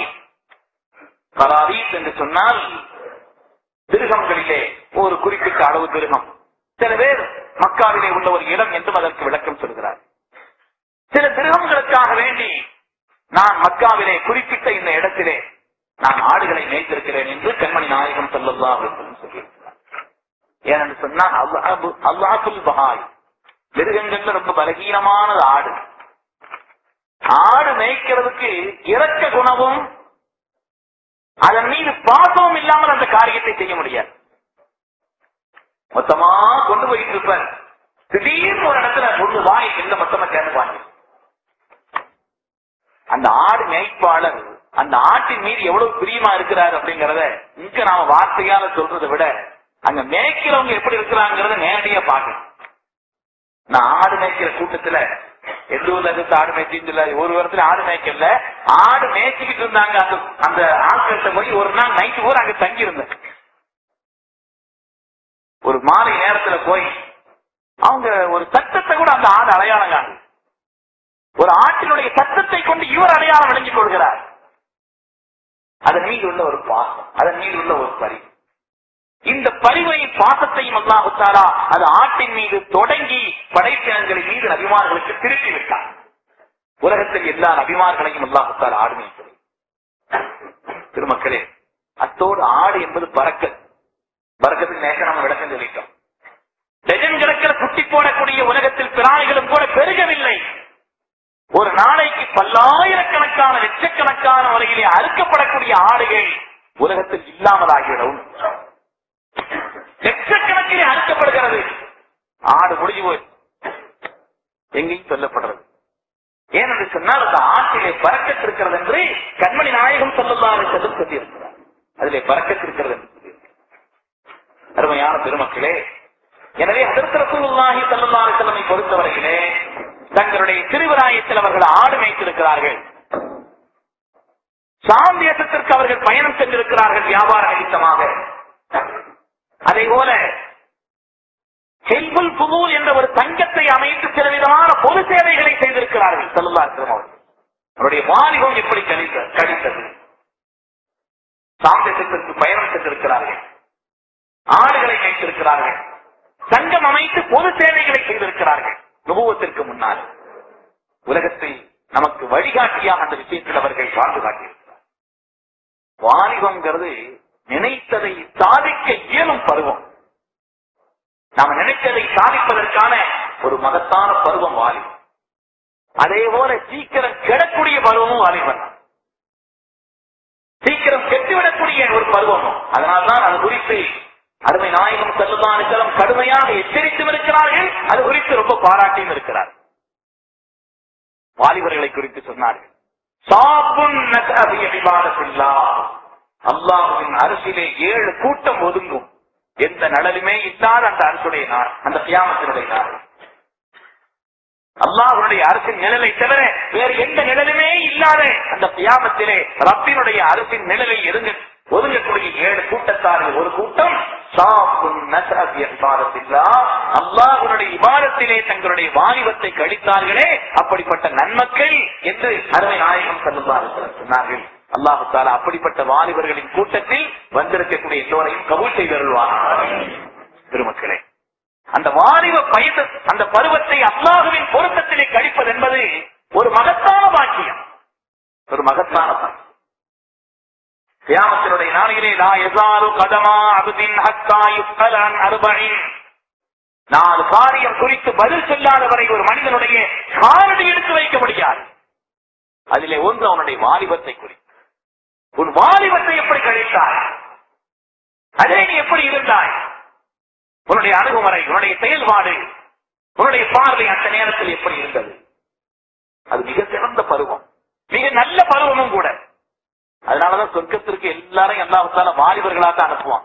கராரீத் என்று சொன்னால் திருகங்களிலே ஒரு குறிப்பிட்ட அளவு திருகம் சில பேர் மக்காவிலே உள்ள ஒரு இடம் என்றும் அதற்கு விளக்கம் சொல்கிறார் சில திருகங்களுக்காக வேண்டி நான் மக்காவிலே குறிப்பிட்ட இந்த இடத்திலே நான் ஆடுகளை மேய்த்திருக்கிறேன் என்று கண்மணி நாயகம் சொல்லல்லா அவர்களும் சொல்லியிருக்கிறார் ஏனென்று சொன்னால் அல்லாஹு அல்லாஹுல் பஹாய் மிருகங்கள்ல ரொம்ப பலகீனமானது ஆடு ஆடு மேய்க்கிறதுக்கு இறக்க குணமும் அதன் மீது பாசமும் இல்லாமல் அந்த காரியத்தை செய்ய முடியாது மொத்தமா கொண்டு போயிட்டு இருப்பார் திடீர்னு ஒரு இடத்துல ஒண்ணு வாய் இல்ல மொத்தமா சேர்ந்து வாங்கி அந்த ஆடு மேய்ப்பாளர் அந்த ஆட்டின் மீது எவ்வளவு பிரியமா இருக்கிறார் அப்படிங்கறத இங்க நாம வார்த்தையால சொல்றதை விட அங்க மேய்க்கிறவங்க எப்படி இருக்கிறாங்கிறத நேரடியா பார்க்கணும் நான் ஆடு மேய்க்கிற கூட்டத்துல எந்த ஊர்ல இருந்து ஆடு மேய்ச்சின்னு சொல்ல ஒரு வாரத்துல ஆடு மேய்க்கல ஆடு மேய்ச்சிக்கிட்டு இருந்தாங்க அந்த அந்த ஆட்கள்கிட்ட போய் ஒரு நாள் நைட்டு பூரா அங்க தங்கி இருந்தேன் ஒரு மாலை நேரத்துல போய் அவங்க ஒரு சத்தத்தை கூட அந்த ஆடு அடையாளம் காணு ஒரு ஆட்டினுடைய சத்தத்தை கொண்டு இவர் அடையாளம் விளங்கிக் கொள்கிறார் அதன் மீது உள்ள ஒரு பாசம் அதன் மீது உள்ள ஒரு பரிவு இந்த பரிவையும் பாசத்தையும் அல்லாஹுத்தாரா அது ஆட்டின் மீது தொடங்கி படைப்பினங்களின் மீது நபிமார்களுக்கு திருப்பி விட்டார் உலகத்தில் எல்லா நபிமார்களையும் அல்லாஹுத்தாரா ஆடு மேய்க்கிறது திருமக்களே அத்தோடு ஆடு என்பது பறக்க பறக்கத்துக்கு நேரம் நம்ம விளக்கம் சொல்லிட்டோம் டஜன் கணக்கில் குட்டி போடக்கூடிய உலகத்தில் பிராணிகளும் கூட பெருகவில்லை ஒரு நாளைக்கு பல்லாயிரக்கணக்கான லட்சக்கணக்கான வரையிலே அறுக்கப்படக்கூடிய ஆடுகள் உலகத்தில் இல்லாமலாகிவிடும் லட்சக்கணக்கிலே அறுக்கப்படுகிறது ஆடு முடிஞ்சு போய் எங்கேயும் சொல்லப்படுறது ஏனென்று சொன்னால் அந்த ஆட்டிலே பறக்கத்து இருக்கிறது என்று கண்மணி நாயகம் சொல்லலாறு செல்லும் சொல்லியிருக்கிறார் அதிலே பறக்கத்து இருக்கிறது என்று சொல்லியிருக்கிறார் அருமையான பெருமக்களே எனவே அதற்கு ரசூலுல்லாஹி ஸல்லல்லாஹு அலைஹி வஸல்லம் பொறுத்தவரையிலே தங்களுடைய திருவிராயத்தில் அவர்கள் ஆடு மேய்த்திருக்கிறார்கள் சாம் தேசத்திற்கு அவர்கள் பயணம் சென்றிருக்கிறார்கள் வியாபார நிமித்தமாக அதே போல ஹெல்புல் புதூல் என்ற ஒரு தங்கத்தை அமைத்து சில விதமான பொது சேவைகளை செய்திருக்கிறார்கள் செல்லுல்லா அவர்கள் அவருடைய வாலிபம் எப்படி கழித்த கழித்தது சாம் தேசத்திற்கு பயணம் சென்றிருக்கிறார்கள் ஆடுகளை மேய்த்திருக்கிறார்கள் சங்கம் அமைத்து பொது சேவைகளை செய்திருக்கிறார்கள் நுபுவத்திற்கு முன்னால் உலகத்தை நமக்கு வழிகாட்டியாக அந்த விஷயத்தில் அவர்கள் வாழ்ந்து காட்டியிருக்கிறார் வாலிபங்கிறது நினைத்ததை சாதிக்க இயலும் பருவம் நாம் நினைத்ததை சாதிப்பதற்கான ஒரு மகத்தான பருவம் வாலிபம் அதே போல சீக்கிரம் கெடக்கூடிய பருவமும் வாலிபன் சீக்கிரம் கெட்டுவிடக்கூடிய ஒரு பருவமும் அதனால்தான் அது குறித்து அருமை நாயகம் செல்லுமானுக்களும் கடுமையாக எச்சரித்தும் இருக்கிறார்கள் அது குறித்து ரொம்ப பாராட்டியும் இருக்கிறார் வாலிபர்களை குறித்து சொன்னார்கள் சாப்புன் நகபிய விவாதத்தில்லா அல்லாஹுவின் அரசிலே ஏழு கூட்டம் ஒதுங்கும் எந்த நலனுமே இல்லாத அந்த அரசுடைய நாள் அந்த கியாமத்தினுடைய நாள் அல்லாஹுடைய அரசின் நிழலை தவிர வேறு எந்த நிழலுமே இல்லாத அந்த கியாமத்திலே ரப்பினுடைய அரசின் நிழலில் இருங்க ஒதுங்கக்கூடிய ஏழு கூட்டத்தார்கள் ஒரு கூட்டம் அல்லாஹுடைய இபாரத்திலே தங்களுடைய வாலிபத்தை கழித்தார்களே அப்படிப்பட்ட நன்மக்கள் என்று அருமை நாயகம் செல்லுமாறு சொன்னார்கள் அல்லாஹு தாலா அப்படிப்பட்ட வாலிபர்களின் கூட்டத்தில் வந்திருக்கக்கூடிய எல்லோரையும் கபூல் செய்தருள்வார் பெருமக்களே அந்த வாலிப பயத அந்த பருவத்தை அல்லாஹுவின் பொருத்தத்திலே கழிப்பது என்பது ஒரு மகத்தான பாக்கியம் ஒரு மகத்தான பாக்கியம் கியாமத்தினுடைய நாளிலே லா யஸாலு கதமா அப்தின் ஹத்தா யுஸ்அல அன் அர்பஇன் நாலு காரியம் குறித்து பதில் சொல்லாதவரை ஒரு மனிதனுடைய காரடி எடுத்து வைக்க முடியாது அதிலே ஒன்று அவனுடைய வாலிபத்தை குறித்து உன் வாலிபத்தை எப்படி கழித்தாய் அதே நீ எப்படி இருந்தாய் உன்னுடைய அணுகுமுறை உன்னுடைய செயல்பாடு உன்னுடைய பார்வை அந்த நேரத்தில் எப்படி இருந்தது அது மிக சிறந்த பருவம் மிக நல்ல பருவமும் கூட அதனாலதான் சொர்க்கத்திற்கு எல்லாரும் எல்லாத்தால வாலிபர்களா தான் அனுப்புவான்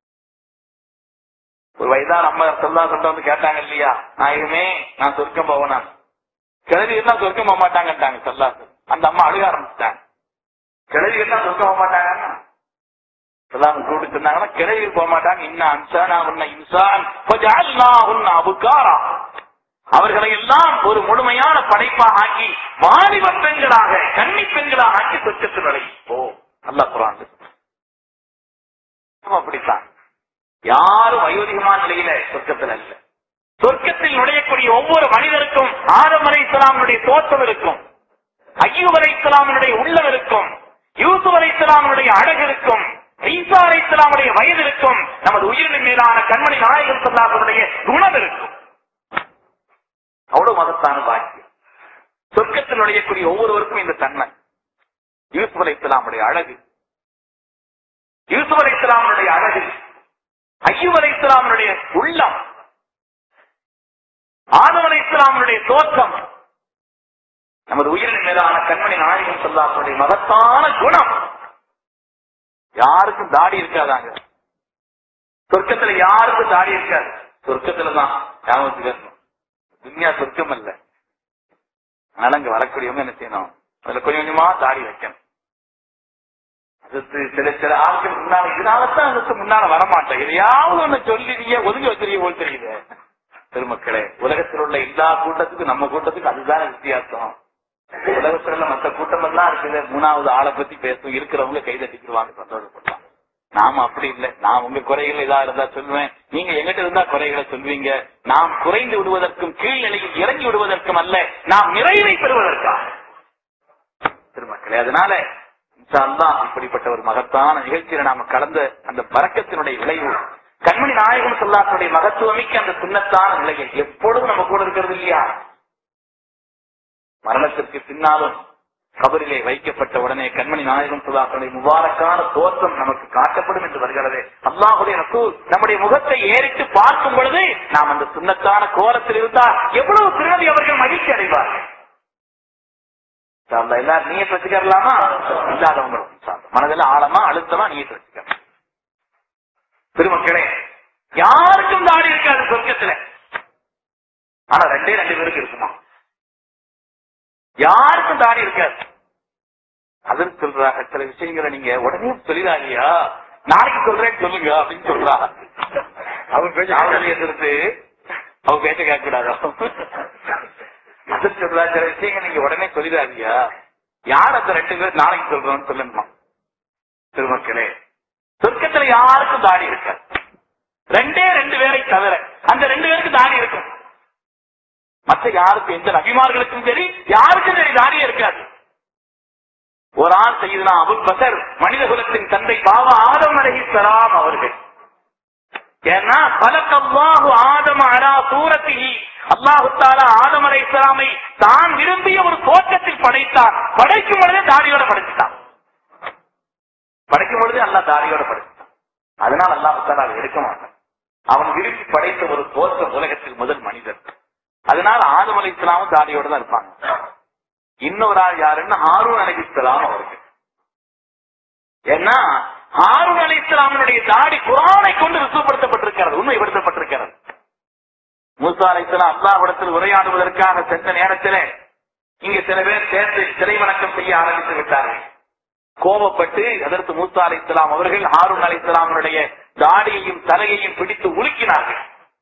ஒரு வயதான அம்மா சொல்லா சொல்ல வந்து கேட்டாங்க இல்லையா நாயகமே நான் சொர்க்கம் போவனா கிழவி எல்லாம் சொர்க்கம் போக மாட்டாங்கட்டாங்க சொல்லா அந்த அம்மா அழுக ஆரம்பிச்சிட்டாங்க கிழவி எல்லாம் சொர்க்கம் போக மாட்டாங்க எல்லாம் கூப்பிட்டு சொன்னாங்கன்னா கிழவி போக மாட்டாங்க இன்னும் அன்சானா உன்ன இன்சான் உன்ன அபுக்காரா அவர்களை எல்லாம் ஒரு முழுமையான படைப்பாக ஆக்கி வாலிப பெண்களாக கன்னி பெண்களாக ஆக்கி சொர்க்கத்தில் நுழைப்போ அல்ல குரான் அப்படித்தான் யாரும் வயோதிகமான நிலையில சொர்க்கத்தில் அல்ல சொர்க்கத்தில் நுழையக்கூடிய ஒவ்வொரு மனிதருக்கும் ஆதம் அலை இஸ்லாமுடைய தோற்றம் இருக்கும் ஐயூப் அலை இஸ்லாமுடைய உள்ளம் இருக்கும் யூசுப் அலை இஸ்லாமுடைய அழகு இருக்கும் ஈசா அலை இஸ்லாமுடைய வயது இருக்கும் நமது உயிரின் மீதான கண்மணி நாயகம் சொல்லாதவருடைய குணம் இருக்கும் அவ்வளவு மகத்தான பாக்கியம் சொர்க்கத்தில் நுழையக்கூடிய ஒவ்வொருவருக்கும் இந்த தன்மை யூசுப் அலை இஸ்லாமுடைய அழகு யூசுப் அலை இஸ்லாமுடைய அழகு ஐயூப் அலை இஸ்லாமுடைய உள்ளம் ஆதம் அலை இஸ்லாமுடைய தோற்றம் நமது உயிரின் மேலான கண்மணி நாயகம் சொல்லாமுடைய மகத்தான குணம் யாருக்கும் தாடி இருக்காதாங்க சொர்க்கத்துல யாருக்கும் தாடி இருக்காது சொர்க்கத்துல தான் ஞாபகத்துக்கு துன்யா சொர்க்கம் அல்ல அதனால அங்க வரக்கூடியவங்க என்ன செய்யணும் அதுல கொஞ்சம் கொஞ்சமா தாடி வைக்கணும் அது சில சில ஆட்கள் முன்னால இதனாலதான் அதுக்கு முன்னால வரமாட்டேன் எதையாவது ஒண்ணு சொல்லி நீங்க ஒதுங்கி வச்சிருக்க போல் தெரியுது பெருமக்களே உலகத்தில் உள்ள எல்லா கூட்டத்துக்கும் நம்ம கூட்டத்துக்கு அதுதான் வித்தியாசம் உலகத்துல மற்ற கூட்டம் எல்லாம் இருக்குது மூணாவது ஆளை பத்தி பேசும் இருக்கிறவங்க கை தட்டிக்குவாங்க சந்தோஷப்படலாம் நாம அப்படி இல்லை நான் உங்க குறைகள் இதா இருந்தா சொல்லுவேன் நீங்க எங்கிட்ட இருந்தா குறைகளை சொல்வீங்க நாம் குறைந்து விடுவதற்கும் கீழ்நிலையில் இறங்கி விடுவதற்கும் அல்ல நாம் நிறைவை பெறுவதற்காக திருமக்களே அதனால தான் இப்படிப்பட்ட ஒரு மகத்தான நிகழ்ச்சியில நாம கலந்த அந்த பறக்கத்தினுடைய விளைவு கண்மணி நாயகம் சொல்லாத்துடைய மகத்துவமிக்க அந்த சுண்ணத்தான நிலையை எப்பொழுதும் நம்ம கூட இருக்கிறது இல்லையா மரணத்திற்கு பின்னாலும் கபரிலே வைக்கப்பட்ட உடனே கண்மணி நாயகம் சுதாசனுடைய முபாரக்கான தோற்றம் நமக்கு காட்டப்படும் என்று வருகிறது அல்லாஹுடைய ரசூல் நம்முடைய முகத்தை ஏறிட்டு பார்க்கும் பொழுது நாம் அந்த சுண்ணத்தான கோலத்தில் இருந்தால் எவ்வளவு திருநதி அவர்கள் மகிழ்ச்சி அடைவார்கள் எல்லாரும் நீங்க வச்சுக்கலாமா இல்லாதவங்களும் மனதில் ஆழமா அழுத்தமா நீங்க வச்சுக்கலாம் பெருமக்களே யாருக்கும் தாடி இருக்காது சொர்க்கத்துல ஆனா ரெண்டே ரெண்டு பேருக்கு இருக்குமா யாருக்கும் தாடி இருக்காது அதுன்னு சொல்றாங்க சில விஷயங்களை நீங்க உடனே சொல்லிடாங்கயா நாளைக்கு சொல்றேன்னு சொல்லுங்க அப்படின்னு சொல்றா அவங்க பேச அவங்க எதிர்த்து அவங்க பேச கேட்க கூடாது அது சொல்றா சில விஷயங்கள் நீங்க உடனே சொல்லிடாதியா யார் அந்த ரெண்டு பேர் நாளைக்கு சொல்றோம்னு சொல்லுங்கம்மா திருமக்களே சொர்க்கத்துல யாருக்கும் தாடி இருக்காது ரெண்டே ரெண்டு பேரை தவிர அந்த ரெண்டு பேருக்கு தாடி இருக்கும் மற்ற யாருக்கும் எந்த நபிமார்களுக்கும் சரி யாருக்கும் சரி தாடியே இருக்காது ஒரு ஆண் செய்யுதுனா அபுல் பசர் மனித குலத்தின் தந்தை பாவா ஆதம் அலஹிஸ்லாம் அவர்கள் ஏன்னா பலக்கல்லாஹு ஆதம அலா சூரத்திஹி அல்லாஹு தாலா ஆதம் அலை இஸ்லாமை தான் விரும்பிய ஒரு தோற்றத்தில் படைத்தார் படைக்கும் பொழுதே தாடியோட படைச்சிட்டான் படைக்கும் பொழுதே அல்லாஹ் தாடியோட படைச்சிட்டான் அதனால் அல்லாஹு தாலா அதை எடுக்க மாட்டான் அவன் விரும்பி படைத்த ஒரு தோற்றம் உலகத்தில் முதல் மனிதர் அதனால ஆதம் அலை இஸ்லாமும் தாடியோட தான் இருப்பாங்க இன்னொரு ஆள் யாருன்னா ஹாரூன் அலை இஸ்லாம் அவர்கள் ஏன்னா ஹாரூன் அலை இஸ்லாமனுடைய தாடி குரானை கொண்டு ரிசுப்படுத்தப்பட்டிருக்கிறது உண்மைப்படுத்தப்பட்டிருக்கிறது மூசா அலை இஸ்லாம் அல்லாஹ்விடத்தில் உரையாடுவதற்காக சென்ற நேரத்திலே இங்க சில பேர் சேர்த்து சிலை வணக்கம் செய்ய ஆரம்பித்து விட்டார்கள் கோபப்பட்டு அதற்கு மூசா அலை இஸ்லாம் அவர்கள் ஹாரூன் அலை இஸ்லாமனுடைய தாடியையும் தலையையும் பிடித்து உலுக்கினார்கள்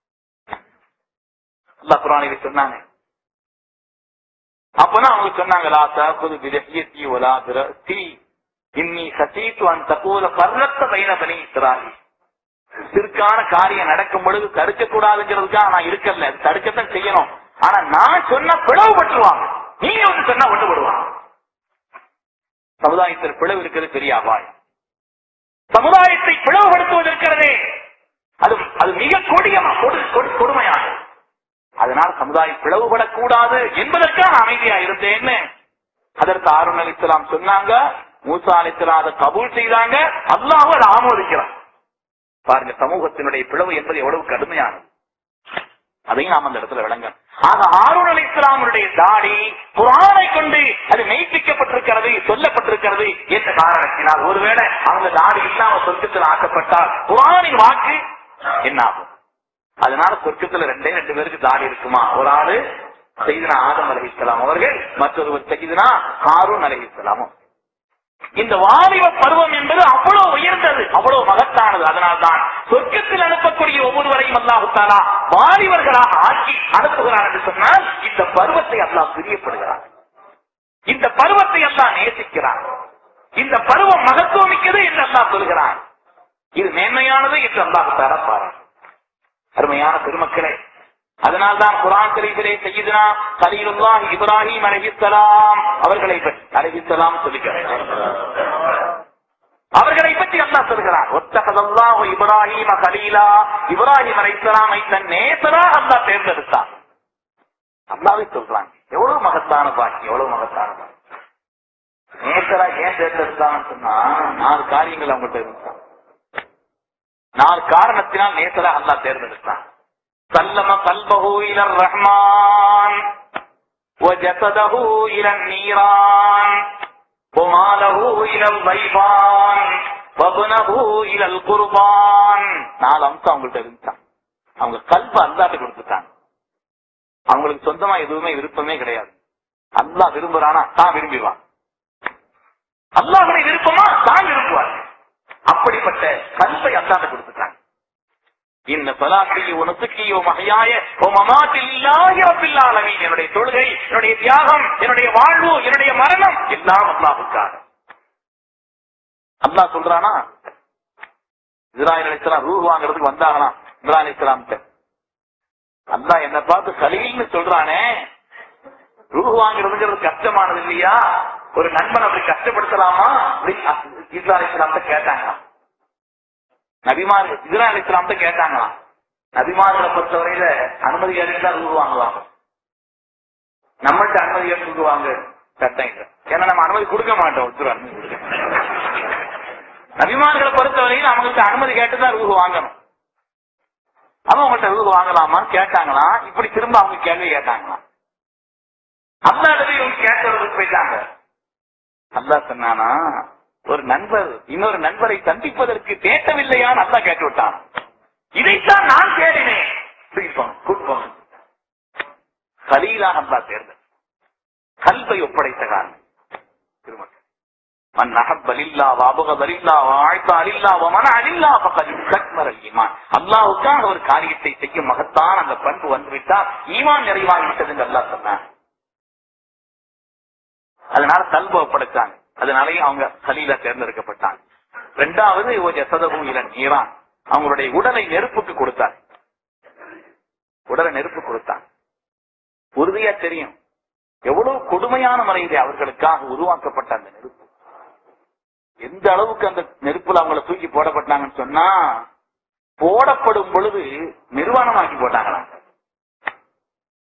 அல்லாஹ் குரானில் சொன்னாங்க அப்பதான் அவங்க சொன்னாங்க லா தாக்குது விதஹியத்தி ஒலா திரத்தி இன்னி சசீத்து அந்த தப்போல பர்ணத்த பைன பனி இஸ்ராயி சிற்கான காரியம் நடக்கும் பொழுது தடுக்க கூடாதுங்கிறதுக்காக நான் இருக்கல அது தடுக்கத்தான் செய்யணும் ஆனா நான் சொன்ன பிளவுபட்டுருவாங்க நீங்க வந்து சொன்னா ஒட்டுப்படுவாங்க சமுதாயத்தில் பிளவு இருக்கிறது பெரிய அபாயம் சமுதாயத்தை பிளவுபடுத்துவது இருக்கிறதே அது அது மிக கொடியமா கொடு- கொடு- கொடுமையானது அதனால் சமுதாயம் பிளவுபடக்கூடாது என்பதற்காக அமைதியா இருந்தேன்னு அதற்கு ஆருண் அலிஸ்லாம் சொன்னாங்க மூசா அலிஸ்லாம் அதை கபூல் செய்தாங்க அல்லாஹ் அதை ஆமோதிக்கிறான் பாருங்க சமூகத்தினுடைய பிளவு என்பது எவ்வளவு கடுமையானது அதையும் நாம் அந்த இடத்துல விளங்க ஆக ஆருண் அலி இஸ்லாமுடைய தாடி குரானை கொண்டு அது மெய்ப்பிக்கப்பட்டிருக்கிறது சொல்லப்பட்டிருக்கிறது என்ற காரணத்தினால் ஒருவேளை அவங்க தாடி இல்லாம சொர்க்கத்தில் ஆக்கப்பட்டால் குரானின் வாக்கு என்ன ஆகும் அதனால சொர்க்கத்துல ரெண்டே ரெண்டு பேருக்கு தாடி இருக்குமா ஒரு ஆளு செய்தனா ஆதம் அலி இஸ்லாம் அவர்கள் மற்றொருவர் செய்தனா ஹாரூன் அலி இஸ்லாமும் இந்த வாலிப பருவம் என்பது அவ்வளவு உயர்ந்தது அவ்வளவு மகத்தானது அதனால்தான் சொர்க்கத்தில் அனுப்பக்கூடிய ஒவ்வொருவரையும் அல்லாஹு தாலா வாலிபர்களாக ஆக்கி அனுப்புகிறார் என்று சொன்னால் இந்த பருவத்தை அல்லாஹ் பிரியப்படுகிறார் இந்த பருவத்தை அல்லாஹ் நேசிக்கிறார் இந்த பருவம் மகத்துவமிக்கது என்று அல்லாஹ் சொல்கிறான் இது மேன்மையானது என்று அல்லாஹு தாலா பாராட்டு அருமையான பெருமக்களே அதனால்தான் குரான் ஷரீஃபிலே செய்யுதுனா கலீலுல்லாஹ் இப்ராஹிம் அலைஹிஸ்ஸலாம் அவர்களை பற்றி அலைஹிஸ்ஸலாம் சொல்லுகிறார் அவர்களை பற்றி அல்லாஹ் சொல்கிறார் ஒத்தகதல்லாஹு இப்ராஹிம கலீலா இப்ராஹிம் அலைஹிஸ்ஸலாமை தன் நேசரா அல்லாஹ் தேர்ந்தெடுத்தார் அல்லாவே சொல்றாங்க எவ்வளவு மகத்தான பாக்கி எவ்வளவு மகத்தான பாக்கி நேசரா ஏன் தேர்ந்தெடுத்தான்னு சொன்னா நாலு காரியங்கள் அவங்கள்ட்ட இருந்தான் நாலு காரணத்தினால் நேசரா அல்லாஹ் தேர்ந்தெடுத்தான் سلم قلبه إلى الرحمن وجسده إلى النيران وماله إلى الضيفان وابنه إلى القربان நாலு அம்சம் அவங்கள்ட்ட இருந்தான் அவங்க கல்வ அல்லாட்டு கொடுத்துட்டாங்க அவங்களுக்கு சொந்தமா எதுவுமே விருப்பமே கிடையாது அல்லாஹ் விரும்புறானா தான் விரும்பிவான் அல்லாஹுடைய விருப்பமா தான் விரும்புவார் அப்படிப்பட்ட கல்வை அல்லாட்ட கொடுத்துட்டாங்க இந்த பலாக்கையோ நுசுக்கியோ மகையாய ஓ மமாத்தில்லாஹி ரப்பில் ஆலமீன் என்னுடைய தொழுகை என்னுடைய தியாகம் என்னுடைய வாழ்வு என்னுடைய மரணம் எல்லாம் அல்லாஹ்வுக்காக அல்லாஹ் சொல்றானா இஸ்ராயல் அலிஸ்லாம் ரூ வாங்குறதுக்கு வந்தாங்களாம் இம்ரான் அலிஸ்லாம் அல்லாஹ் என்ன பார்த்து கலீல்னு சொல்றானே ரூ வாங்குறதுங்கிறது கஷ்டமானது இல்லையா ஒரு நண்பன் அப்படி கஷ்டப்படுத்தலாமா இஸ்ரா அலிஸ்லாம் கேட்டாங்களாம் நபிமார் இஸ்ரா அலிஸ்லாம் கேட்டாங்களாம் நபிமார்களை பொறுத்தவரையில அனுமதி கேட்டு ரூ வாங்குவாங்க நம்மள்ட்ட அனுமதி கேட்டு ரூ வாங்க சட்டம் இல்லை ஏன்னா நம்ம அனுமதி கொடுக்க மாட்டோம் ஒருத்தர் அனுமதி கொடுக்க மாட்டோம். நபிமார்களை பொறுத்தவரையில் அவங்களுக்கு அனுமதி கேட்டு தான் ரூ வாங்கணும் அவன் அவங்கள்ட்ட ரூ வாங்கலாமான்னு கேட்டாங்களாம் இப்படி திரும்ப அவங்க கேள்வி கேட்டாங்களாம் அந்த இடத்துல இவங்க கேட்டவர்களுக்கு போயிட்டாங்க அல்லா சொன்னானா ஒரு நண்பர் இன்னொரு நண்பரை சந்திப்பதற்கு தேட்டவில்லையான்னு அல்லா கேட்டு விட்டான் இதைத்தான் நான் தேடினேன் தூக்கிப்போம், கூட்டிப்போம். கலீலாக அல்லா தேர்ந்தது கல்வை ஒப்படைத்த காரணம் திருமணம் من أحب لله وأبغض لله وأعطى لله ومنع لله فقد استكمل الإيمان அல்லாஹ்வுக்காக ஒரு காரியத்தை செய்யும் மகத்தான் அந்த பண்பு வந்துவிட்டால் ஈமான் நிறைவாகிவிட்டது என்று அல்லாஹ் சொன்னான் அதனால கல்வ ஒப்படைச்சாங்க அதனாலேயே அவங்க கலீலா தேர்ந்தெடுக்கப்பட்டாங்க ரெண்டாவது ஒரு ஜசதகு இளன் ஈரான் அவங்களுடைய உடலை நெருப்புக்கு கொடுத்தார் உடலை நெருப்பு கொடுத்தாங்க உறுதியா தெரியும் எவ்வளவு கொடுமையான முறையிலே அவர்களுக்காக உருவாக்கப்பட்ட அந்த நெருப்பு எந்த அளவுக்கு அந்த நெருப்புல அவங்கள தூக்கி போடப்பட்டாங்கன்னு சொன்னா போடப்படும் பொழுது நிர்வாணமாக்கி போட்டாங்களாம்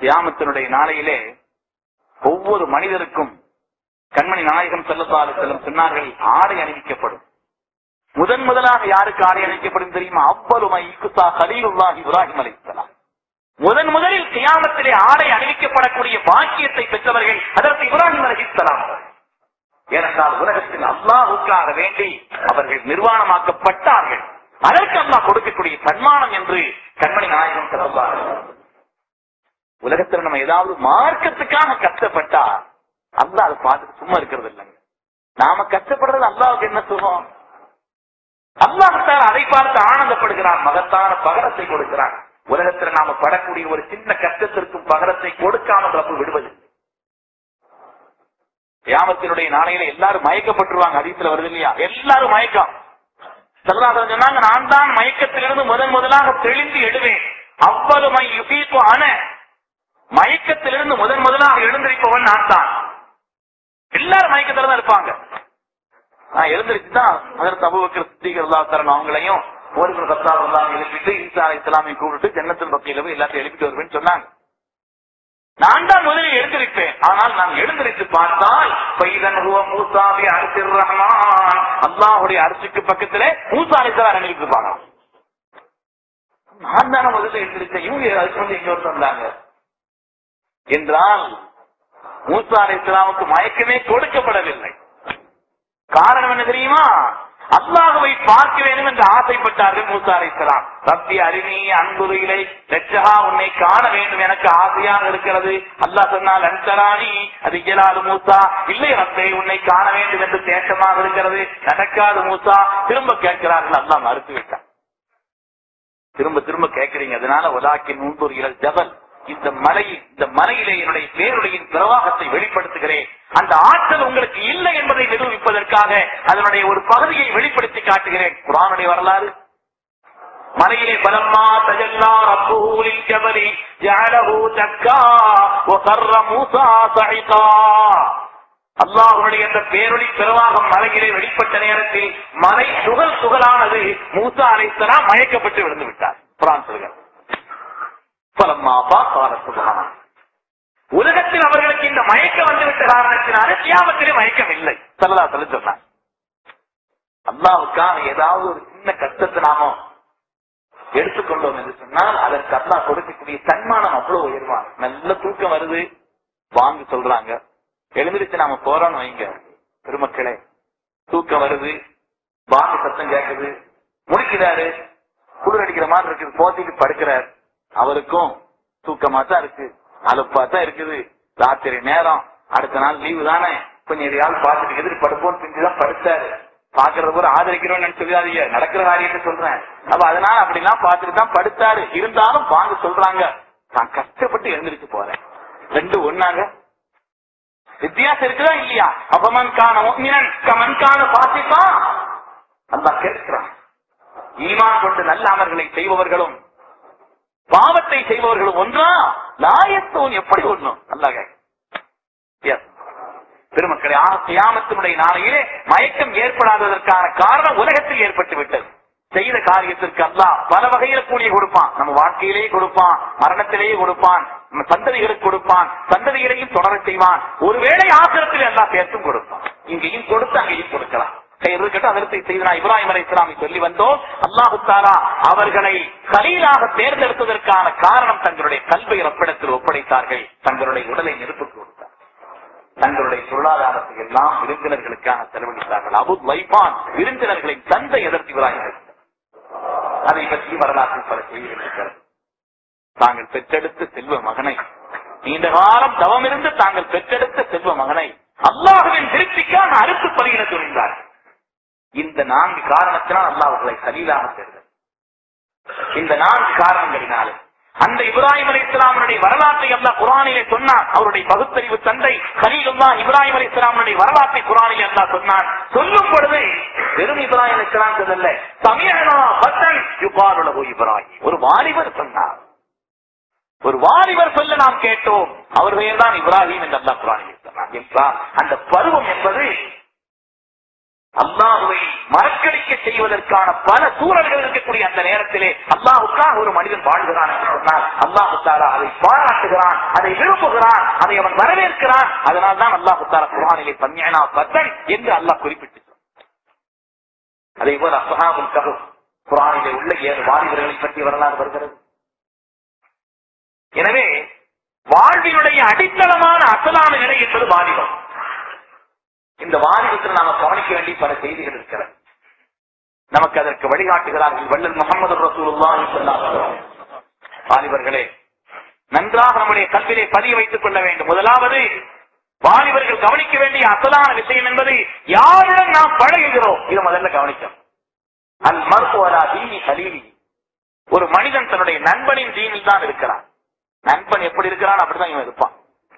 கியாமத்தினுடைய நாளையிலே ஒவ்வொரு மனிதருக்கும் கண்மணி நாயகம் செல்லத்தாறு செல்லும் சொன்னார்கள் ஆடை அணிவிக்கப்படும் முதன் முதலாக யாருக்கு ஆடை அணிவிக்கப்படும் தெரியுமா அவ்வளவு இக்குசா கலீலுல்லாஹி இப்ராஹிம் அலைஹிஸ்ஸலாம் முதன் முதலில் கியாமத்திலே ஆடை அணிவிக்கப்படக்கூடிய பாக்கியத்தை பெற்றவர்கள் அதற்கு இப்ராஹிம் அலைஹிஸ்ஸலாம் அவர்கள். ஏனென்றால் உலகத்தில் அல்லாஹுக்காக வேண்டி அவர்கள் நிர்வாணமாக்கப்பட்டார்கள் அதற்கு அல்லாஹ் கொடுக்கக்கூடிய சன்மானம் என்று கண்மணி நாயகம் செல்லத்தார் உலகத்துல நம்ம ஏதாவது மார்க்கத்துக்காக கஷ்டப்பட்டா அல்லாஹ் அதை பார்த்துட்டு சும்மா இருக்கிறது இல்லைங்க நாம கஷ்டப்படுறது அல்லாவுக்கு என்ன சுகம் அல்லாஹால அதை பார்த்து ஆனந்தப்படுகிறான் மகத்தான பகரத்தை கொடுக்கிறான் உலகத்துல நாம படக்கூடிய ஒரு சின்ன கஷ்டத்திற்கும் பகரத்தை கொடுக்காமல் ரப்பு விடுவதில்லை கியாமத்தினுடைய நாளையில எல்லாரும் மயக்கப்பட்டுருவாங்க அதிசல வருது இல்லையா எல்லாரும் மயக்கம் சல்லாசன் சொன்னாங்க நான் தான் மயக்கத்திலிருந்து முதன் முதலாக தெளிந்து எழுவேன் அவ்வளவு மை யுகீப்பு அன மயக்கத்திலிருந்து முதன் முதலாக எழுந்திருப்பவன் நான் தான் எல்லாரும் மயக்கத்துல தான் இருப்பாங்க நான் எழுந்திருச்சுதான் அதற்கு அபுபக்கர் சித்திகர் தரணும் அவங்களையும் ஒரு கத்தா வந்தாங்க எழுப்பிட்டு ஈசா அலை இஸ்லாமை கூப்பிட்டு ஜன்னத்தின் பக்கையில போய் எல்லாத்தையும் எழுப்பிட்டு வருவேன்னு சொன்னாங்க நான் தான் முதலில் எழுந்திருப்பேன் ஆனால் நான் எழுந்திருத்து பார்த்தால் பைதன் ஹுவ மூசாவி அரசிர் ரஹ்மான் அல்லாஹுடைய அரசுக்கு பக்கத்திலே மூசா அலிசலாம் எழுந்திருப்பாங்க நான் தானே முதல்ல எழுந்திருச்சேன் இவங்க அதுக்கு வந்து எங்க வந்தாங்க என்றால் மூசா அலி இஸ்லாமுக்கு மயக்கமே கொடுக்கப்படவில்லை காரணம் என்ன தெரியுமா அல்லாஹுவை பார்க்க வேண்டும் என்று ஆசைப்பட்டார்கள் மூசா அலி இஸ்லாம் ரப்பி அருணி அன்புரையிலே லட்சகா உன்னை காண வேண்டும் எனக்கு ஆசையாக இருக்கிறது அல்லாஹ் சொன்னால் அன்சராணி அது இயலாது மூசா இல்லை ரப்பே உன்னை காண வேண்டும் என்று தேட்டமாக இருக்கிறது நடக்காது மூசா திரும்ப கேட்கிறார்கள் அல்லாஹ் மறுத்து விட்டார் திரும்ப திரும்ப கேட்கிறீங்க அதனால உலாக்கி நூன்பூர் இழல் ஜபல் இந்த மலை இந்த மலையிலே என்னுடைய பேருடையின் பிரவாகத்தை வெளிப்படுத்துகிறேன் அந்த ஆற்றல் உங்களுக்கு இல்லை என்பதை நிரூபிப்பதற்காக அதனுடைய ஒரு பகுதியை வெளிப்படுத்தி காட்டுகிறேன் குரானுடைய வரலாறு மலையிலே பலம்மா தஜல்லா ரப்பூலில் ஜபலி ஜஅலஹு தக்கா வகர்ர மூசா சஹிகா அல்லாஹ்வுடைய அந்த பேரொளி பிரவாகம் மலையிலே வெளிப்பட்ட நேரத்தில் மலை துகள் துகளானது மூசா அலைஹிஸ்ஸலாம் மயக்கப்பட்டு விழுந்து விட்டார் குரான் சொல்கிறார் பலம்மா பாசார சுபஹான் உலகத்தில் அவர்களுக்கு இந்த மயக்கம் வந்துவிட்ட காரணத்தினால கியாமத்திலே மயக்கம் இல்லை சல்லா சொல்ல சொன்னார் அல்லாவுக்காக ஏதாவது ஒரு சின்ன கஷ்டத்தை நாம எடுத்துக்கொண்டோம் என்று சொன்னால் அதற்கு அல்லாஹ் கொடுக்கக்கூடிய சன்மானம் அவ்வளவு உயர்வான் நல்ல தூக்கம் வருது வாங்க சொல்றாங்க எழுந்திருச்சு நாம போறோம்னு வைங்க பெருமக்களே தூக்கம் வருது வாங்க சத்தம் கேக்குது முடிக்கிறாரு குளிர் அடிக்கிற மாதிரி இருக்குது போத்திட்டு படுக்கிறார் அவருக்கும் தூக்கமா தான் இருக்கு அலுப்பா தான் இருக்குது ராத்திரி நேரம் அடுத்த நாள் லீவு தானே கொஞ்சம் எதையாவது பார்த்துட்டு எதிர் படுப்போம் செஞ்சுதான் படுத்தாரு பாக்குறது கூட ஆதரிக்கிறோம்னு சொல்லாதீங்க நடக்கிற காரியத்தை சொல்றேன் அப்ப அதனால அப்படிலாம் பார்த்துட்டு தான் படுத்தாரு இருந்தாலும் வாங்க சொல்றாங்க நான் கஷ்டப்பட்டு எழுந்திருச்சு போறேன் ரெண்டு ஒண்ணாங்க வித்தியாசம் இருக்குதா இல்லையா அப்பமன் காண முக்மினன் கமன் காண பாசிப்பா அல்லாஹ் கேட்கிறான் ஈமான் கொண்டு நல்ல அமர்களை செய்பவர்களும் பாவத்தை செய்பவர்களும் ஒன்றா லாயத்தோன் எப்படி ஒண்ணும் அல்லாஹ் Yes. பெருமக்களே கியாமத்தினுடைய நாளையிலே மயக்கம் ஏற்படாததற்கான காரணம் உலகத்தில் ஏற்பட்டு விட்டது செய்த காரியத்திற்கு அல்லாஹ் பல வகையில கூலிய கொடுப்பான் நம்ம வாழ்க்கையிலேயே கொடுப்பான் மரணத்திலேயே கொடுப்பான் நம்ம சந்ததிகளுக்கு கொடுப்பான் சந்ததிகளையும் தொடர செய்வான் ஒருவேளை ஆசிரத்தில் எல்லாம் சேர்த்தும் கொடுப்பான் இங்கேயும் கொடுத்து அங்கேயும் கொடுக்கலாம் இருக்கட்டும் அதற்கு செய்தனா இப்ராஹிம் அலை இஸ்லாமை சொல்லி வந்தோம் அல்லாஹு தாலா அவர்களை கலீலாக தேர்ந்தெடுத்ததற்கான காரணம் தங்களுடைய கல்வை ரப்பிடத்தில் ஒப்படைத்தார்கள் தங்களுடைய உடலை நெருப்புக்கு கொடுத்தார் தங்களுடைய பொருளாதாரத்தை எல்லாம் விருந்தினர்களுக்காக செலவழித்தார்கள் அபு வைபான் விருந்தினர்களை தந்தை எதற்கு இப்ராஹிம் அலைஹிஸ்ஸலாம். அதை பற்றி வரலாற்றில் பல செய்திகள் இருக்கிறது தாங்கள் பெற்றெடுத்த செல்வ மகனை நீண்ட காலம் தவமிருந்து தாங்கள் பெற்றெடுத்த செல்வ மகனை அல்லாஹுவின் திருப்திக்காக அறுத்து பலியிட துணிந்தார்கள் இந்த நான்கு காரணத்தினால் அல்லாஹ் அவர்களை கலீலாக தேர்ந்தது இந்த நான்கு காரணங்களினாலே அந்த இப்ராஹிம் அலி இஸ்லாமனுடைய வரலாற்றை அல்லாஹ் குரானிலே சொன்னான் அவருடைய பகுத்தறிவு தந்தை கலீலுல்லா இப்ராஹிம் அலி இஸ்லாமனுடைய வரலாற்றை குரானிலே அல்லாஹ் சொன்னான் சொல்லும் பொழுது வெறும் இப்ராஹிம் அலி இஸ்லாம் சொல்லல சமயனா பத்தன் யுபாருலகு இப்ராஹிம் ஒரு வாலிபர் சொன்னார் ஒரு வாலிபர் சொல்ல நாம் கேட்டோம் அவர் பெயர் தான் இப்ராஹிம் என்று அல்லாஹ் குரானிலே சொன்னான் என்றால் அந்த பருவம் என்பது அல்லாஹுவை மறக்கடிக்க செய்வதற்கான பல சூழல்கள் இருக்கக்கூடிய அந்த நேரத்திலே அல்லாஹுக்காக ஒரு மனிதன் வாழ்கிறான் என்று சொன்னால் அல்லாஹு தாலா அதை பாராட்டுகிறான் அதை விரும்புகிறான் அதை அவன் வரவேற்கிறான் அதனால் தான் அல்லாஹு தாலா குரானிலே பன்னியனா பத்தன் என்று அல்லாஹ் குறிப்பிட்டு அதே போல அசஹாபுல் கஹப் குரானிலே உள்ள ஏழு வாலிபர்களை பற்றி வரலாறு வருகிறது எனவே வாழ்வினுடைய அடித்தளமான அசலான நிலை என்பது வாலிபம் இந்த வாலிபத்தில் நாம கவனிக்க வேண்டிய பல செய்திகள் இருக்கிறது நமக்கு அதற்கு வழிகாட்டுகிறார்கள் வள்ளல் முகமது ரசூலுல்லாஹி ஸல்லல்லாஹு அலைஹி வஸல்லம். வாலிபர்களே நன்றாக நம்முடைய கல்வியை பதிய வைத்துக் கொள்ள வேண்டும் முதலாவது வாலிபர்கள் கவனிக்க வேண்டிய அசலான விஷயம் என்பது யாருடன் நாம் பழகுகிறோம் இதை முதல்ல கவனிக்கணும் அல் மருத்துவரா தீனி கலீலி ஒரு மனிதன் தன்னுடைய நண்பனின் தீனில் தான் இருக்கிறான் நண்பன் எப்படி இருக்கிறான் அப்படிதான் இவன் இருப்பான்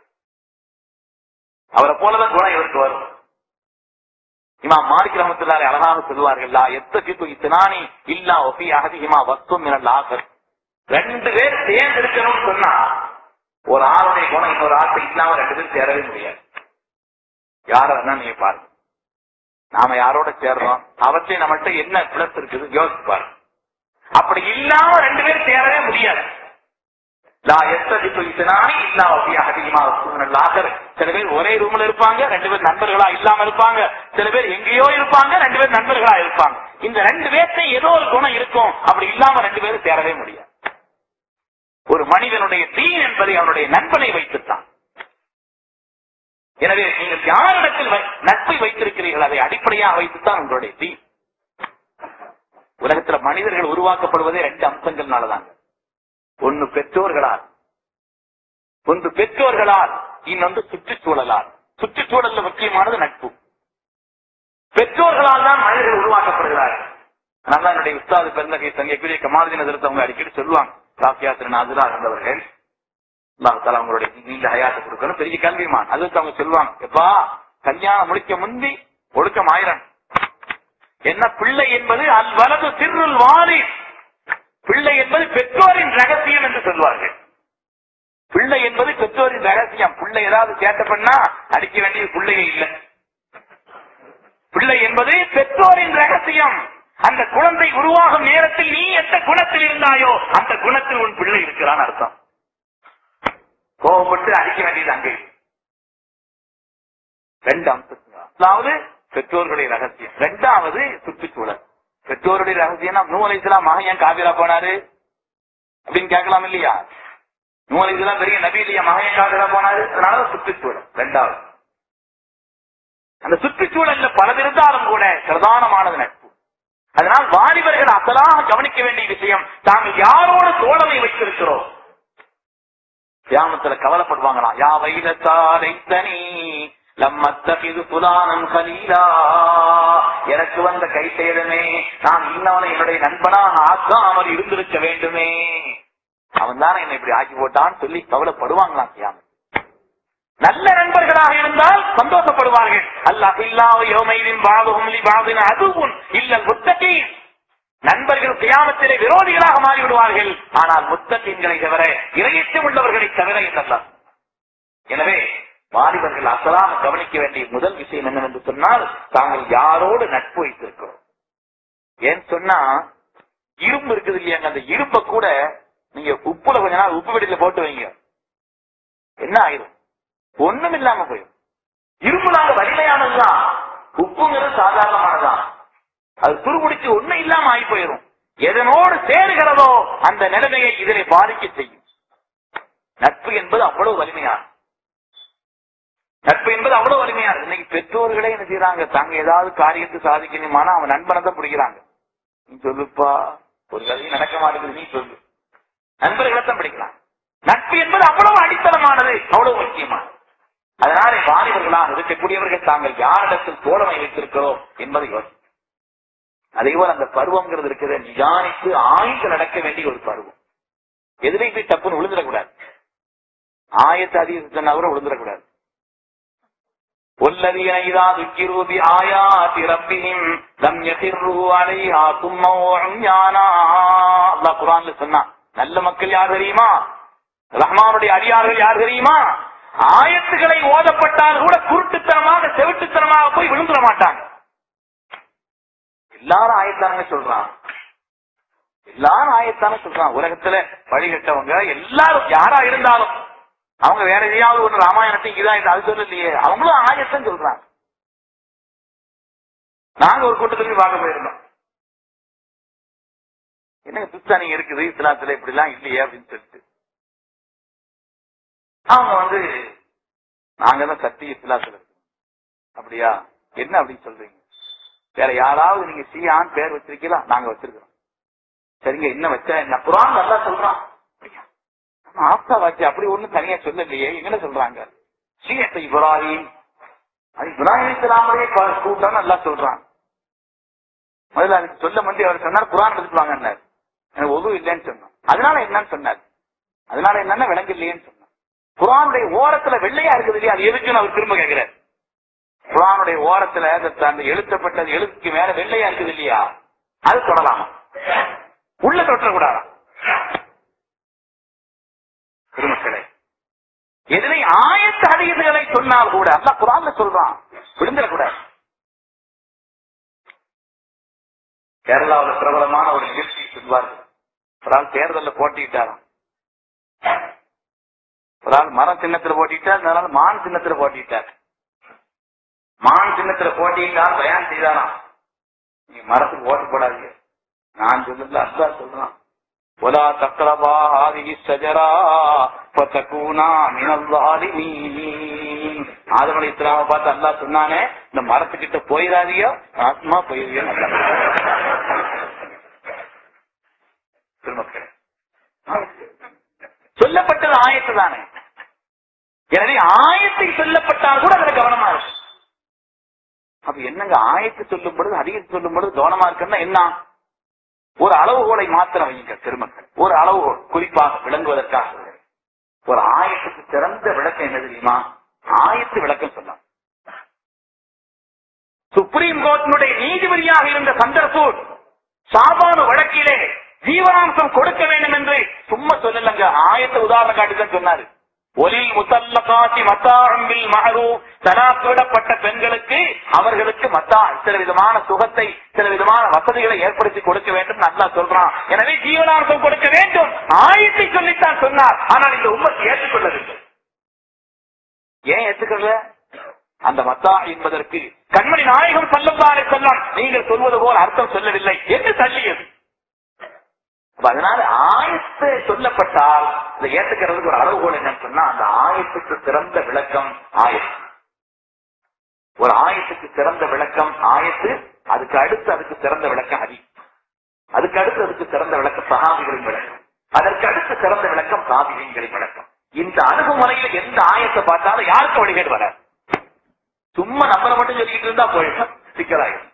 அவரை போலதான் குணம் இவருக்கு வரும் இமாம் மாலிக் ரஹமத்துல்லாஹி அழகாக சொல்லுவார்கள் லா எத்தகித்து இத்தனானி இல்லா ஒஃபி அகதிஹிமா வஸ்தும் மினல் ஆகர் ரெண்டு பேர் சேர்ந்து இருக்கணும்னு சொன்னா ஒரு ஆளுடைய குணம் இன்னொரு ஆசை இல்லாம ரெண்டு பேரும் சேரவே முடியாது யார வேணா நீங்க பாருங்க நாம யாரோட சேர்றோம் அவற்றை நம்மள்ட்ட என்ன பிளஸ் இருக்குது யோசிச்சு பாருங்க அப்படி இல்லாம ரெண்டு பேரும் சேரவே முடியாது லா எத்ததிப்பு இத்தனானி இல்லா ஒஃபி அகதிஹிமா வஸ்தும் மினல் ஆகர் சில பேர் ஒரே ரூம்ல இருப்பாங்க ரெண்டு பேர் நண்பர்களா இல்லாம இருப்பாங்க சில பேர் எங்கேயோ இருப்பாங்க ரெண்டு பேர் நண்பர்களா இருப்பாங்க இந்த ரெண்டு பேர்த்த ஏதோ ஒரு குணம் இருக்கும் அப்படி இல்லாம ரெண்டு பேரும் சேரவே முடியாது ஒரு மனிதனுடைய தீன் என்பதை அவனுடைய நண்பனை வைத்துத்தான் எனவே நீங்கள் யாரிடத்தில் வை- நட்பை வைத்திருக்கிறீர்கள் அதை அடிப்படையாக வைத்துத்தான் உங்களுடைய தீன் உலகத்துல மனிதர்கள் உருவாக்கப்படுவதே ரெண்டு அம்சங்கள்னாலதாங்க ஒன்னு பெற்றோர்களால் ஒன்று பெற்றோர்களால் இன்னொன்று சுற்றுச்சூழலால் சுற்றுச்சூழல்ல முக்கியமானது நட்பு பெற்றோர்களால் தான் மனிதர்கள் உருவாக்கப்படுகிறார்கள் அதனால என்னுடைய உஸ்தாது பெருந்தகை சங்கக்கூடிய கமாலதி நகரத்தை அவங்க அடிக்கடி சொல்லுவாங்க சாஃபியாத்திரன் ஆஜரா இருந்தவர்கள் அல்லாஹ் தஆலா அவங்களுடைய நீண்ட ஹயாத்தை கொடுக்கணும் பெரிய கல்விமான் அதுக்கு அவங்க சொல்லுவாங்க எப்பா கல்யாணம் முடிக்க முந்தி ஒழுக்கம் ஆயிரம் என்ன பிள்ளை என்பது அல் வலது சிறுல் வாரி பிள்ளை என்பது பெற்றோரின் ரகசியம் என்று சொல்வார்கள் பிள்ளை என்பது பெற்றோரின் ரகசியம் பிள்ளை ஏதாவது சேட்டை பண்ணா அடிக்க வேண்டிய பிள்ளையே இல்லை பிள்ளை என்பது பெற்றோரின் ரகசியம் அந்த குழந்தை உருவாகும் நேரத்தில் நீ எந்த குணத்தில் இருந்தாயோ அந்த குணத்தில் உன் பிள்ளை இருக்கிறான் அர்த்தம் கோபப்பட்டு அடிக்க வேண்டியது அங்கே இல்லை. ரெண்டு அம்சம் அதாவது பெற்றோர்களுடைய ரகசியம் ரெண்டாவது சுற்றுச்சூழல் பெற்றோருடைய ரகசியம்னா நூலை இஸ்லாம் மகன் ஏன் காபிரா போனாரு அப்படின்னு கேட்கலாம் இல்லையா நூலை இஸ்லாம் பெரிய நபி இல்லையா மகன் ஏன் காபிரா போனாரு அதனால சுற்றுச்சூழல் ரெண்டாவது அந்த சுற்றுச்சூழல்ல பலது இருந்தாலும் கூட பிரதானமானது நட்பு அதனால் வாலிபர்கள் அசலாக கவனிக்க வேண்டிய விஷயம் தாங்கள் யாரோட தோழமை வைத்திருக்கிறோம் கியாமத்துல கவலைப்படுவாங்களாம் யா வைலத்தாரை தனி லம்மத்தகிது புலானம் கலீலா எனக்கு வந்த கை சேதமே நான் இன்னவனை என்னுடைய நண்பனாக ஆக்காமல் இருந்திருக்க வேண்டுமே அவன் தானே என்னை இப்படி ஆக்கி போட்டான்னு சொல்லி கவலைப்படுவாங்களாம் கியாமத் நல்ல நண்பர்களாக இருந்தால் சந்தோஷப்படுவார்கள் அல்லாஹ் இல்லாவ யோமையின் பாவகும் பாவின் அதுவும் இல்ல முத்தகி நண்பர்கள் கியாமத்திலே விரோதிகளாக மாறிவிடுவார்கள் ஆனால் முத்தகீன்களை தவிர இரையச்சம் உள்ளவர்களை தவிர இல்லல்லாம் எனவே வாலிபர்கள் அசலாக கவனிக்க வேண்டிய முதல் விஷயம் என்னவென்று சொன்னால் தாங்கள் யாரோடு நட்பு வைத்திருக்கிறோம் ஏன்னு சொன்னா இரும்பு இருக்குது இல்லையாங்க அந்த இரும்பை கூட நீங்க உப்புல கொஞ்ச நாள் உப்பு வெடியில போட்டு வைங்க என்ன ஆயிரும் ஒண்ணும் இல்லாம போயிடும் இரும்புலாங்க வலிமையானதுதான் உப்புங்கிறது சாதாரணமானதுதான் அது துருமுடிச்சு ஒண்ணும் இல்லாம ஆகி போயிடும் எதனோடு சேருகிறதோ அந்த நிலைமையை இதனை பாதிக்க செய்யும் நட்பு என்பது அவ்வளவு வலிமையானது நட்பு என்பது அவ்வளவு வலிமையானது இன்னைக்கு பெற்றோர்களே என்ன செய்யறாங்க தாங்க ஏதாவது காரியத்தை சாதிக்கணுமானா அவன் நண்பனை தான் பிடிக்கிறாங்க நீ சொல்லுப்பா ஒரு கதையும் நடக்க மாட்டேங்குது நீ சொல்லு நண்பர்களை தான் பிடிக்கலாம் நட்பு என்பது அவ்வளவு அடித்தளமானது அவ்வளவு முக்கியமானது அதனாலே வாலிபர்களாக இருக்கக்கூடியவர்கள் தாங்கள் யாரிடத்தில் தோழமை வைத்திருக்கிறோம் என்பதை யோசி அதே போல அந்த பருவம்ங்கிறது இருக்கிற நிதானித்து ஆய்ந்து நடக்க வேண்டிய ஒரு பருவம் எதுலையும் போய் தப்புன்னு விழுந்துடக்கூடாது ஆயத்தை அதிகம் சொன்னா கூட விழுந்துடக்கூடாது والذين إذا ذكروا بآيات ربهم لم يخروا عليها ثم عميانا அல்லாஹ் குர்ஆன்ல சொன்னான் நல்ல மக்கள் யார் தெரியுமா ரஹ்மானுடைய அடியார்கள் யார் தெரியுமா ஆயத்துகளை ஓதப்பட்டால் கூட குருட்டுத்தனமாக செவிட்டுத்தனமாக போய் விழுந்துட மாட்டாங்க எல்லாரும் ஆயத்தானங்க சொல்றான் எல்லாரும் ஆயத்தான சொல்றான் உலகத்துல வழிகட்டவங்க எல்லாரும் யாரா இருந்தாலும் அவங்க வேற எதையாவது ஒரு ராமாயணத்தை இதான் இது அது சொல்லலையே அவங்களும் ஆயத்தம் சொல்றாங்க நாங்க ஒரு கூட்டத்துக்கு பார்க்க போயிருந்தோம் என்னங்க பிஸ்தானிங்க இருக்குது இஸ்லாத்துல இப்படி எல்லாம் இல்லையே அப்படின்னு சொல்லிட்டு அவங்க வந்து நாங்க தான் சத்தி இஸ்லாத்துல இருக்கோம் அப்படியா என்ன அப்படின்னு சொல்றீங்க வேற யாராவது நீங்க சியான் பேர் வச்சிருக்கீங்களா நாங்க வச்சிருக்கிறோம் சரிங்க என்ன வச்சா என்ன குரான் நல்லா சொல்றான் அப்படியா? ஆமா, ஆப்தா வாச்சு அப்படி ஒண்ணும் தனியா சொல்லலையே என்ன சொல்றாங்க சீயத்தை இப்ராஹிம் அது இப்ராஹிம் இஸ்லாமரே கூட்டம் நல்லா சொல்றான் முதல்ல அதுக்கு சொல்ல முந்தைய அவர் சொன்னார் குரான் எடுத்துட்டு வாங்கன்னார் எனக்கு ஒது இல்லைன்னு சொன்னான் அதனால என்னன்னு சொன்னார் அதனால என்னன்னா விளங்கு இல்லையேன்னு சொன்னான் குரானுடைய ஓரத்துல வெள்ளையா இருக்குது இல்லையா அது எதுக்குன்னு அவர் திரும்ப கேட்கிறார் குரானுடைய ஓரத்துல அந்த- அந்த எழுத்தப்பட்டது எழுத்துக்கு மேல வெள்ளையா இருக்குது இல்லையா அது தொடலாமா உள்ள தொற்றக்கூடாதா திருமக்களே எதிரை ஆயத்த அதிகங்களை சொன்னால் கூட அல்ல குரான்ல சொல்றான் விழுந்துடக்கூடாது கேரளாவில் பிரபலமான ஒரு நிகழ்ச்சி சொல்வார்கள் ஒரு ஆள் தேர்தல்ல போட்டிட்டாராம் ஒரு ஆள் மரம் சின்னத்துல போட்டிட்டார் இன்னொரு ஆள் மான் சின்னத்துல போட்டிட்டார் மான் சின்னத்துல போட்டிட்டார் பயான் செய்தாராம் நீ மரத்துக்கு ஓட்டு போடாதீங்க நான் சொல்லல அல்லா சொல்றான் ولا تقربا هذه الشجرة فتكونا من الظالمين ஆதம் அலி இஸ்லாம பார்த்து அல்லாஹ் சொன்னானே இந்த மரத்துக்கிட்ட போயிடாதீங்க ஆத்மா போயிருவியோ திருமக்கள் சொல்லப்பட்டது ஆயத்து தானே எனவே ஆயத்தை சொல்லப்பட்டால் கூட அதுல கவனமா இருக்கு அப்ப என்னங்க ஆயத்து சொல்லும் பொழுது அதிகத்தை சொல்லும் பொழுது கவனமா இருக்குன்னா என்ன ஒரு அளவுகோலை மாத்திரம் வையுங்க திருமக்கள் ஒரு அளவுகோல் குறிப்பாக விளங்குவதற்காக சொல்றேன். ஒரு ஆயத்துக்கு சிறந்த விளக்கம் என்ன தெரியுமா ஆயத்து விளக்கம் சொல்லலாம் சுப்ரீம் கோர்ட்டினுடைய நீதிபதியாக இருந்த சந்தர்பூர் சாபானு வழக்கிலே ஜீவனாம்சம் கொடுக்க வேண்டும் என்று சும்மா சொல்லலங்க ஆயத்தை உதாரணம் காட்டி தான் சொன்னாரு ஒலில் முசல்ல காட்டி மத்தாரம்பில் மகரு தலாக் விடப்பட்ட பெண்களுக்கு அவர்களுக்கு மத்தா சில விதமான சுகத்தை சில விதமான வசதிகளை ஏற்படுத்தி கொடுக்க வேண்டும் நல்லா சொல்றான் எனவே ஜீவனாம்சம் கொடுக்க வேண்டும் ஆயத்தை சொல்லித்தான் சொன்னார் ஆனால் இந்த உண்மை ஏற்றுக்கொள்ளவில்லை ஏன் ஏற்றுக்கொள்ள அந்த மத்தா என்பதற்கு கண்மணி நாயகம் செல்லந்தாரை செல்லம் நீங்கள் சொல்வது போல் அர்த்தம் சொல்லவில்லை என்று தள்ளியது அப்ப அதனால ஆயத்து சொல்லப்பட்டால் இதை ஏத்துக்கிறதுக்கு ஒரு அளவுகோல் என்னன்னு சொன்னா அந்த ஆயத்துக்கு சிறந்த விளக்கம் ஆயத்து ஒரு ஆயத்துக்கு சிறந்த விளக்கம் ஆயத்து அதுக்கு அடுத்து அதுக்கு சிறந்த விளக்கம் ஹரி அதுக்கு அடுத்து அதுக்கு சிறந்த விளக்கம் சகாபிகளின் விளக்கம் அதற்கு அடுத்து சிறந்த விளக்கம் சாபிகளின் விளக்கம் இந்த அணுகுமுறையில எந்த ஆயத்தை பார்த்தாலும் யாருக்கு வழிகேடு வராது சும்மா நம்மளை மட்டும் சொல்லிக்கிட்டு இருந்தா போயிடும் சிக்கலாயிடும்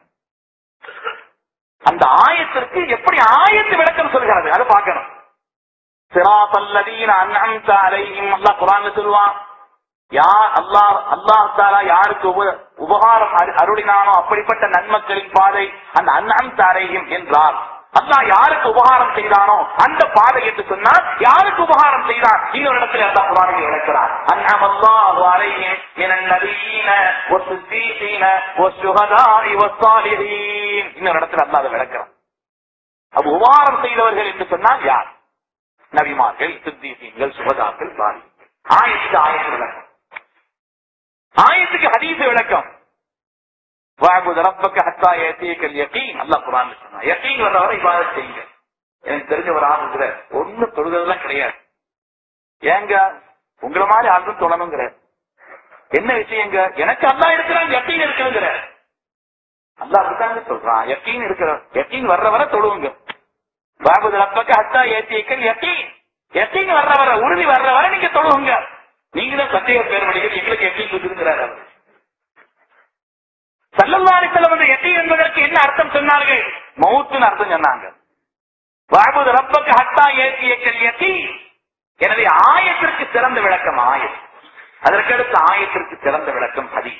அந்த ஆயத்திற்கு எப்படி ஆயத்து விளக்கம் சொல்கிறது அதை பார்க்கணும் சிராசல்லதீன அன்அம்த அலைஹிம் அல்லாஹ் குர்ஆன்ல சொல்லுவான் யார் அல்லாஹ் அல்லாஹ் தாலா யாருக்கு உப- உபகாரம் அரு- அருளினானோ அப்படிப்பட்ட நன்மக்களின் பாதை அந்த அன்அம்த அலைஹிம் என்றார் அல்லாஹ் யாருக்கு உபகாரம் செய்தானோ அந்த பாதை என்று சொன்னால் யாருக்கு உபகாரம் செய்தான் இன்னொரு இடத்துல அல்லாஹ் குர்ஆனில் விளக்கிறார் அன்அம அல்லாஹு அலைஹிம் மினன் நபியீன வஸ்ஸிதீன வஸ்ஸுஹதாஇ வஸ்ஸாலிஹீன் இன்னொரு இடத்துல அல்லாஹ் அதை விளக்கிறான் அப்ப உபகாரம் செய்தவர்கள் என்று சொன்னால் யார் நபிமார்கள் சித்தீசீன்கள் சுபதாக்கள் பாரி ஆயத்துக்கு ஆயத்து விளக்கம் ஆயத்துக்கு ஹதீஸ் விளக்கம் வாபுத் ரப்பக்க ஹத்தா ஏத்தியக்கல் யகீன் அல்லாஹ் குர்ஆன்ல சொன்னா யகீன் வர வரை இபாதத் செய்யுங்க எனக்கு தெரிஞ்ச ஒரு ஆள் இருக்கிற ஒண்ணு தொழுதெல்லாம் கிடையாது ஏங்க உங்கள மாதிரி ஆளும் தொழணுங்கிற என்ன விஷயங்க எனக்கு அல்லாஹ் இருக்கிறான் யக்கீன் இருக்குங்கிற அல்லாஹ் அப்படித்தாங்க சொல்றான் யக்கீன் இருக்கிற யக்கீன் வர்ற வரை தொழுவுங்க பாபுது ரப்பக்க ஹத்தா ஏத்தியக்கல் யக்கீன் யக்கீன் வர்ற வர உறுதி வர்ற வரை நீங்க தொழுவுங்க நீங்க தான் சத்திய பேர் படிக்கிறது எங்களுக்கு யக்கீன் கொடுத்துருக்கிறார் அவர் சல்லல்லாரிசலம் வந்து எட்டி என்பதற்கு என்ன அர்த்தம் சொன்னார்கள் மௌத்துன்னு அர்த்தம் சொன்னாங்க வாபுது ரப்பக்கு ஹத்தா ஏத்தியக்கல் எட்டி எனவே ஆயத்திற்கு சிறந்த விளக்கம் ஆயத் அதற்கடுத்து ஆயத்திற்கு சிறந்த விளக்கம் ஹதி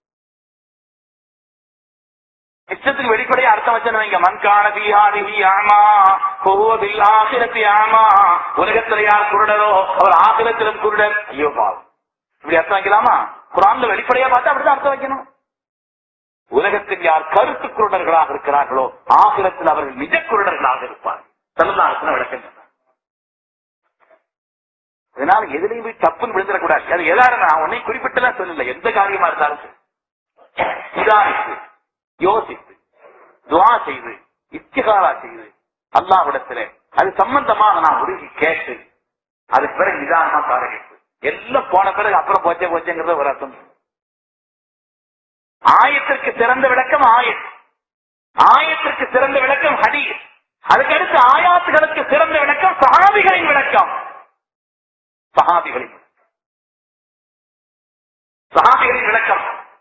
இஷ்டத்துக்கு வெளிப்படையா அர்த்தம் வச்சு வைங்க மண்கான பீஹாதிஹி ஆமா கோவில் ஆசிரத்தி ஆமா உலகத்துல யார் குருடரோ அவர் ஆசிரத்திலும் குருடர் ஐயோ பாவம் இப்படி அர்த்தம் வைக்கலாமா குரான்ல வெளிப்படையா பார்த்தா அப்படிதான் அர்த்தம் வைக்கணும் உலகத்தில் யார் கருத்து குருடர்களாக இருக்கிறார்களோ ஆகிரத்தில் அவர்கள் நிஜ குருடர்களாக இருப்பார் செல்லதாரத்தில் விளக்கம் சொன்னார். அதனால எதுலையும் போய் தப்புன்னு விழுந்துடக்கூடாது அது எதாரும் நான் உன்னை குறிப்பிட்டுலாம் சொல்லல எந்த காரியமா இருந்தாலும் சரி. நிதானித்து யோசித்து துவா செய்து இத்திகாரா செய்து அல்லாவிடத்துல அது சம்பந்தமாக நான் உருகி கேட்டு அதுக்கு பிறகு நிதானமா பாருங்க எல்லாம் போன பிறகு அப்புறம் போச்சே போச்சேங்கிறத ஒரு அர்த்தம் ஆயத்திற்கு சிறந்த விளக்கம் ஆயத் ஆயத்திற்கு சிறந்த விளக்கம் ஹதீஸ் அதுக்கடுத்து ஆயாத்துகளுக்கு சிறந்த விளக்கம் சஹாபிகளின் விளக்கம் சஹாபிகளின் சஹாபிகளின் விளக்கம்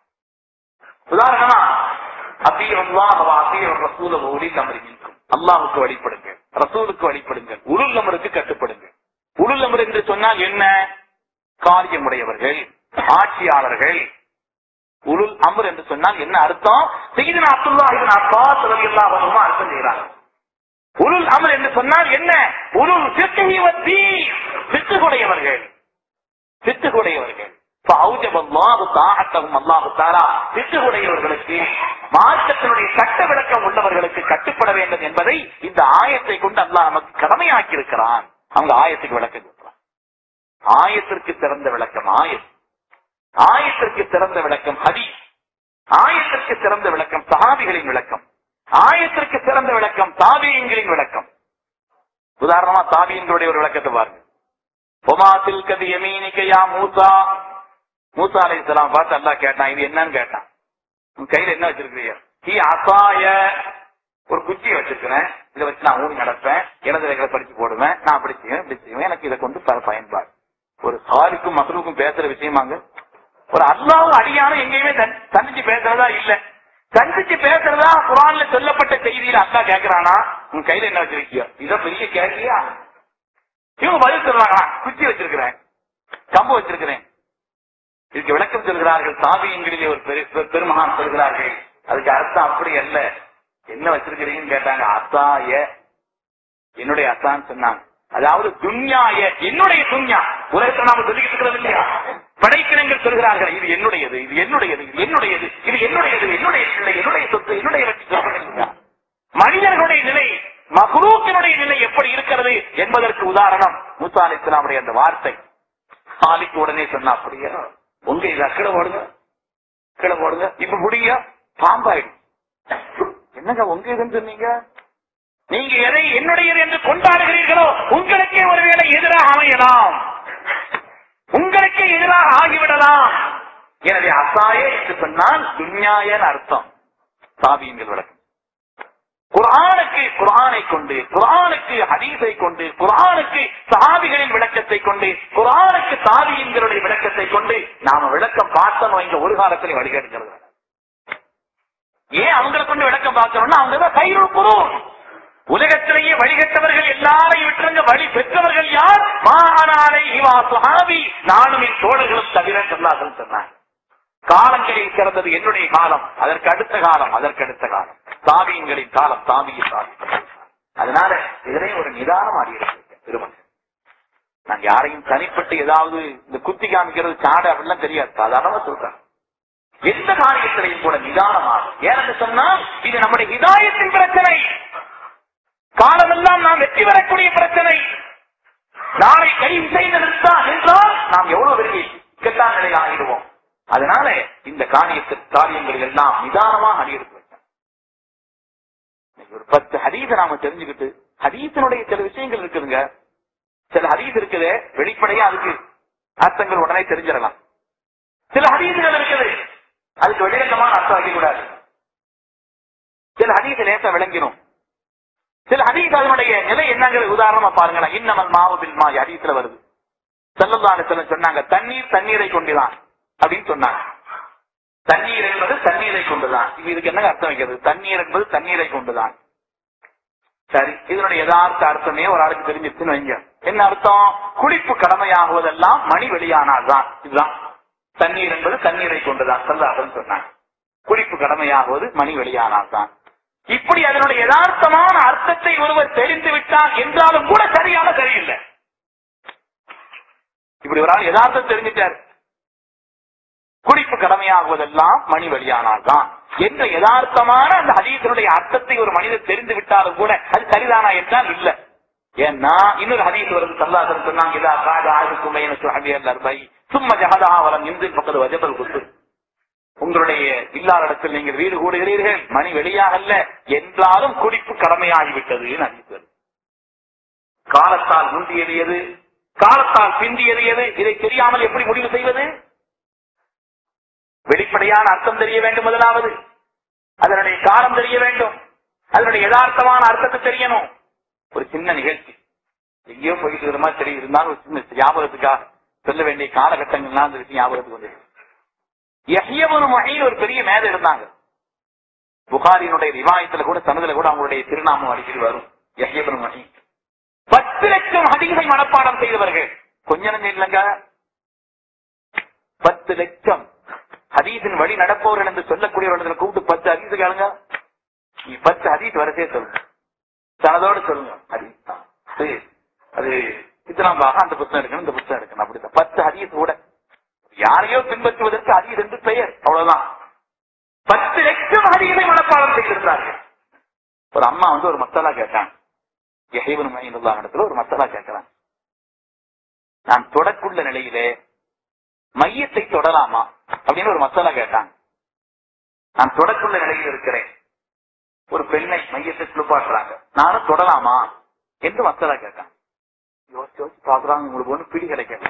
உதாரணமா அத்தீவல்லாஹ் அத்தீவன் ரசூல உலில் அமர்கின்றோம் அல்லாஹுக்கு வழிபடுங்க ரசூலுக்கு வழிபடுங்க உருள் அமருக்கு கட்டுப்படுங்க உருள் அமர் என்று சொன்னால் என்ன காரியமுடையவர்கள் ஆட்சியாளர்கள் உருள் அமர் என்று சொன்னால் என்ன அர்த்தம் செய்தன அப்துல்லா இவன் அப்பா சிலர் வருமா அர்த்தம் செய்கிறாங்க உருள் அமர் என்று சொன்னால் என்ன உருள் சித்துவத்தி சித்துக்குடையவர்கள் சித்துக்குடையவர்கள் فأوجب الله طاعتهم الله تعالى சித்துக்குடையவர்களுக்கு மார்க்கத்தினுடைய சட்ட விளக்கம் உள்ளவர்களுக்கு கட்டுப்பட வேண்டும் என்பதை இந்த ஆயத்தை கொண்டு அல்லாஹ் நமக்கு கடமையாக்கி இருக்கிறான் அவங்க ஆயத்துக்கு விளக்கம் கொடுக்கிறான் ஆயத்திற்கு சிறந்த விளக்கம் ஆயத் ஆயத்திற்கு சிறந்த விளக்கம் ஹதி ஆயத்திற்கு சிறந்த விளக்கம் சஹாபிகளின் விளக்கம் ஆயத்திற்கு சிறந்த விளக்கம் தாபியங்களின் விளக்கம் உதாரணமா தாபியங்களுடைய ஒரு விளக்கத்தை பாருங்க ஒமாத்தில் கதி யமீனிக்கையா மூசா மூசா அலை இஸ்லாம் பார்த்து அல்லாஹ் கேட்டான் இது என்னன்னு கேட்டான் உன் கையில என்ன வச்சிருக்கிறீங்க கீ அசாய ஒரு குச்சியை வச்சிருக்கிறேன் இதை வச்சு நான் ஊடி நடப்பேன் இடது ரேகளை படிச்சு போடுவேன் நான் அப்படி செய்வேன் இப்படி செய்வேன் எனக்கு இதை கொண்டு பல பயன்பாடு ஒரு சாலிக்கும் மசலுக்கும் பேசுற விஷயமாங்க ஒரு அல்லாவும் அடியானும் எங்கேயுமே தன்- சந்திச்சு பேசுறதா இல்ல சந்திச்சு பேசுறதா குரான்ல சொல்லப்பட்ட செய்தியில அல்லா கேக்குறானா உன் கையில என்ன வச்சிருக்கியோ இத பெரிய கேட்கியா இவங்க பதில் சொல்றாங்களா குச்சி வச்சிருக்கிறேன் கம்பு வச்சிருக்கிறேன் இதுக்கு விளக்கம் சொல்கிறார்கள் சாபியங்களிலே ஒரு பெரு- பெரு- பெருமகான் சொல்கிறார்கள் அதுக்கு அர்த்தம் அப்படி அல்ல என்ன வச்சிருக்கிறீங்கன்னு கேட்டாங்க அசாய என்னுடைய அசான்னு சொன்னாங்க அதாவது துன்யாய என்னுடைய துன்யா உலகத்தை நாம சொல்லிக்கிட்டு இருக்கிறது இல்லையா படைக்கிணங்கள் சொல்கிறார்கள் இது என்னுடையது இது என்னுடையது இது என்னுடையது இது என்னுடையது என்னுடைய பிள்ளை என்னுடைய சொத்து என்னுடைய வெற்றி சொல்றாங்க மனிதர்களுடைய நிலை மகுரூக்கினுடைய நிலை எப்படி இருக்கிறது என்பதற்கு உதாரணம் மூசா அலி இஸ்லாமுடைய அந்த வார்த்தை சாலிக்கு உடனே சொன்னா அப்படியே உங்க இத கீழே போடுங்க கீழே போடுங்க இப்ப முடிங்க பாம்பாயிடும் என்னங்க உங்க இதுன்னு சொன்னீங்க நீங்க எதை என்னுடையது என்று கொண்டாடுகிறீர்களோ உங்களுக்கே ஒருவேளை எதிராக அமையலாம் உங்களுக்கே எதிராக ஆகிவிடலாம் எனவே அசாயே என்று சொன்னால் துன்யாயன் அர்த்தம் சாபியங்கள் விளக்கம் குர்ஆனுக்கு குர்ஆனை கொண்டு குர்ஆனுக்கு ஹதீஸை கொண்டு குர்ஆனுக்கு சஹாபிகளின் விளக்கத்தை கொண்டு குர்ஆனுக்கு தாபியின்களுடைய விளக்கத்தை கொண்டு நாம விளக்கம் பார்த்தோம் என்ற ஒரு காலத்திலே வழிகெடுக்கிறது ஏன் அவங்களை கொண்டு விளக்கம் பார்க்கணும்னா அவங்க தான் கையில் குரும் உலகத்திலேயே வழிகட்டவர்கள் எல்லாரையும் விட்டுருங்க வழி பெற்றவர்கள் யார் மானாலை இவா சுஹாபி நானும் என் தோழர்களும் தவிர சொல்லார்கள் சொன்னாங்க காலங்களில் சிறந்தது என்னுடைய காலம் அதற்கு அடுத்த காலம் அதற்கு அடுத்த காலம் தாபியங்களின் காலம் தாபியின் காலம் அதனால இதனை ஒரு நிதானம் ஆடியிருக்கேன் திருமணம் நான் யாரையும் தனிப்பட்டு ஏதாவது இந்த குத்தி காமிக்கிறது சாடு அப்படிலாம் தெரியாது சாதாரணமா சொல்றேன் எந்த காரியத்திலையும் கூட நிதானமாக ஏனென்று சொன்னால் இது நம்முடைய ஹிதாயத்தின் பிரச்சனை காலமெல்லாம் நாம் வெற்றி பெறக்கூடிய பிரச்சனை நாளை கை செய்து நிறுத்தான் என்றால் நாம் எவ்வளவு பெரிய இக்கட்டான நிலையில் ஆகிடுவோம் அதனால இந்த காரியத்து காரியங்கள் எல்லாம் நிதானமாக அடியெடுத்து வச்சோம் இன்னைக்கு ஒரு பத்து ஹதீஸ நாம தெரிஞ்சுக்கிட்டு ஹதீஸனுடைய சில விஷயங்கள் இருக்குதுங்க சில ஹதீஸ் இருக்குது வெளிப்படையா அதுக்கு அர்த்தங்கள் உடனே தெரிஞ்சிடலாம் சில ஹதீசுகள் இருக்குது அதுக்கு வெளிரங்கமான அர்த்தம் வைக்கக்கூடாது சில ஹதீஸ் லேசா விளங்கிடும் சில ஹதீஸ் அதனுடைய நிலை என்னங்கிறது உதாரணமா பாருங்களேன் இன்னமல் மாவுபில் மா ஹதீஸ்ல வருது செல்லல்லான செல்லம் சொன்னாங்க தண்ணீர் தண்ணீரை கொண்டுதான் அப்படின்னு சொன்னாங்க தண்ணீர் என்பது தண்ணீரை கொண்டுதான் இது இதுக்கு என்ன அர்த்தம் வைக்கிறது தண்ணீர் என்பது தண்ணீரை கொண்டுதான் சரி இதனுடைய யதார்த்த அர்த்தமே ஒரு ஆளுக்கு தெரிஞ்சிருச்சுன்னு வைங்க என்ன அர்த்தம் குளிப்பு கடமையாகுவதெல்லாம் மணி வெளியானால்தான் இதுதான் தண்ணீர் என்பது தண்ணீரை கொண்டுதான் செல்லாதன்னு சொன்னாங்க குளிப்பு கடமையாகுவது மணி வெளியானால்தான் இப்படி அதனுடைய யதார்த்தமான அர்த்தத்தை ஒருவர் தெரிந்து விட்டார் என்றாலும் கூட சரியான சரியில்லை இப்படி ஒரு ஆள் யதார்த்தம் தெரிஞ்சிட்டார் குடிப்பு கடமையாகுவதெல்லாம் மணி வெளியானால்தான் என்ற யதார்த்தமான அந்த ஹதீஸினுடைய அர்த்தத்தை ஒரு மனிதர் தெரிந்து விட்டாலும் கூட அது சரிதானா என்றால் இல்ல ஏன்னா இன்னொரு ஹதீஸ் வருது சல்லாசன் சொன்னாங்க இதா காது ஆயுக்கும் பயன சுஹபி அல்லர்பை சும்ம ஜஹதா வலம் இந்தில் பக்கத்து வஜபல் குத்து உங்களுடைய இல்லாத இடத்தில் நீங்கள் வீடு கூடுகிறீர்கள் மணி வெளியாகல்ல என்றாலும் குடிப்பு கடமையாகிவிட்டது ஹதீஸ் வருது காலத்தால் முந்தியது எது காலத்தால் பிந்தியது எது இதை தெரியாமல் எப்படி முடிவு செய்வது வெளிப்படையான அர்த்தம் தெரிய வேண்டும் முதலாவது அதனுடைய காலம் தெரிய வேண்டும் அதனுடைய யதார்த்தமான அர்த்தத்தை தெரியணும் ஒரு சின்ன நிகழ்ச்சி எங்கேயோ போயிட்டு இருக்கிற மாதிரி தெரியும் இருந்தாலும் ஒரு சின்ன ஞாபகத்துக்காக சொல்ல வேண்டிய காலகட்டங்கள்லாம் அந்த விஷயம் ஞாபகத்துக்கு வந்து யஹ்யபுன் மஹீன் ஒரு பெரிய மேதை இருந்தாங்க புகாரினுடைய ரிவாயத்துல கூட சனதுல கூட அவங்களுடைய திருநாமம் அடிக்கடி வரும் யஹ்யபுன் மஹீன் பத்து லட்சம் ஹதீஸை மனப்பாடம் செய்தவர்கள் கொஞ்ச நஞ்சம் இல்லைங்க பத்து லட்சம் ஹதீஸின் வழி நடப்பவர்கள் என்று சொல்லக்கூடியவர்கள் கூப்பிட்டு பத்து ஹதீஸ் கேளுங்க நீ பத்து ஹதீஸ் வரிசையே சொல்லுங்க சனதோடு சொல்லுங்க ஹதீஸ் தான் அது அது இத்தனாம் பாகம் அந்த புத்தகம் எடுக்கணும் இந்த புத்தகம் எடுக்கணும் அப்படிதான் பத்து ஹதீஸ் கூட யாரையோ பின்பற்றுவதற்கு ஹதீஸ் என்று பெயர் அவ்வளவுதான் பத்து லட்சம் ஹதீஸை மனப்பாடம் செய்திருந்தார்கள் ஒரு அம்மா வந்து ஒரு மசாலா கேட்டாங்க யஹீபன் மஹீனுல்லா இடத்துல ஒரு மசாலா கேட்கிறாங்க நான் தொடக்குள்ள நிலையிலே மையத்தை தொடலாமா அப்படின்னு ஒரு மசாலா கேட்டாங்க நான் தொடக்குள்ள நிலையில் இருக்கிறேன் ஒரு பெண்ணை மையத்தை குளிப்பாட்டுறாங்க நானும் தொடலாமா என்று மசாலா கேட்டாங்க யோசிச்சு யோசிச்சு பாக்குறாங்க உங்களுக்கு ஒண்ணு பிடி கிடைக்கல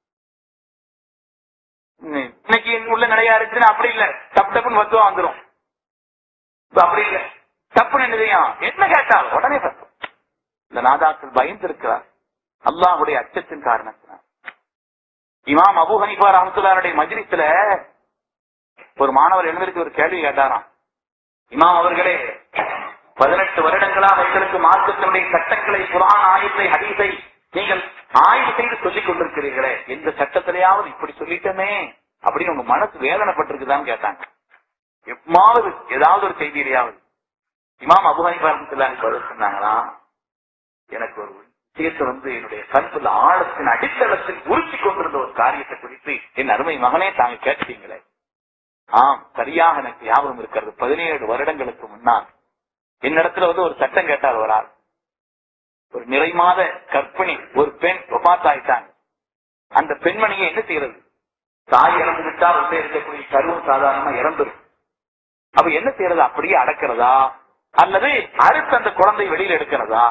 ம், இன்னைக்கு உள்ள நிலையா இருக்குன்னு அப்படி இல்ல டப் டப்புன்னு வத்துவா வந்துரும் இப்ப அப்படி இல்ல டப்புன்னு என்ன செய்யும் என்ன கேட்டால் உடனே பத்தும் இந்த நாதாக்கள் பயந்திருக்கிறார் அல்லாஹுடைய அச்சத்தின் காரணத்தினால் இமாம் அபு ஹனிஃபா ரஹமத்துல்லாருடைய மஜ்லிஸ்ல ஒரு மாணவர் எழுந்திருக்கு ஒரு கேள்வி கேட்டாராம் இமாம் அவர்களே பதினெட்டு வருடங்களாக எங்களுக்கு மார்க்கத்தினுடைய சட்டங்களை குரான் ஆயத்தை ஹதீஸை நீங்கள் ஆய்வு செய்து சொல்லிக் கொண்டிருக்கிறீர்களே எந்த சட்டத்திலேயாவது இப்படி சொல்லிட்டோமே அப்படின்னு உங்க மனசு வேதனைப்பட்டிருக்குதான்னு கேட்டாங்க எப்பாவது ஏதாவது ஒரு செய்தியிலேயாவது இமாம் அபு ஹனிஃபா ரஹமத்துல்லாஹி பதில் சொன்னாங்களா எனக்கு ஒரு விஷயத்தை வந்து என்னுடைய கருத்துல ஆழத்தின் அடித்தளத்தில் உறுத்தி கொண்டிருந்த ஒரு காரியத்தை குறித்து என் அருமை மகனே தாங்க கேட்டீங்களே ஆம் சரியாக எனக்கு ஞாபகம் இருக்கிறது பதினேழு வருடங்களுக்கு முன்னால் என்னிடத்துல வந்து ஒரு சட்டம் கேட்டார் ஒரு ஆள் ஒரு நிறை மாத கற்பிணி ஒரு பெண் ஒப்பாத்தாயிட்டாங்க அந்த பெண்மணியை என்ன செய்யறது தாய் இறந்து விட்டால் உள்ளே இருக்கக்கூடிய கருவும் சாதாரணமா இறந்துரும் அப்ப என்ன செய்யறது அப்படியே அடக்கிறதா அல்லது அறுத்து அந்த குழந்தை வெளியில எடுக்கிறதா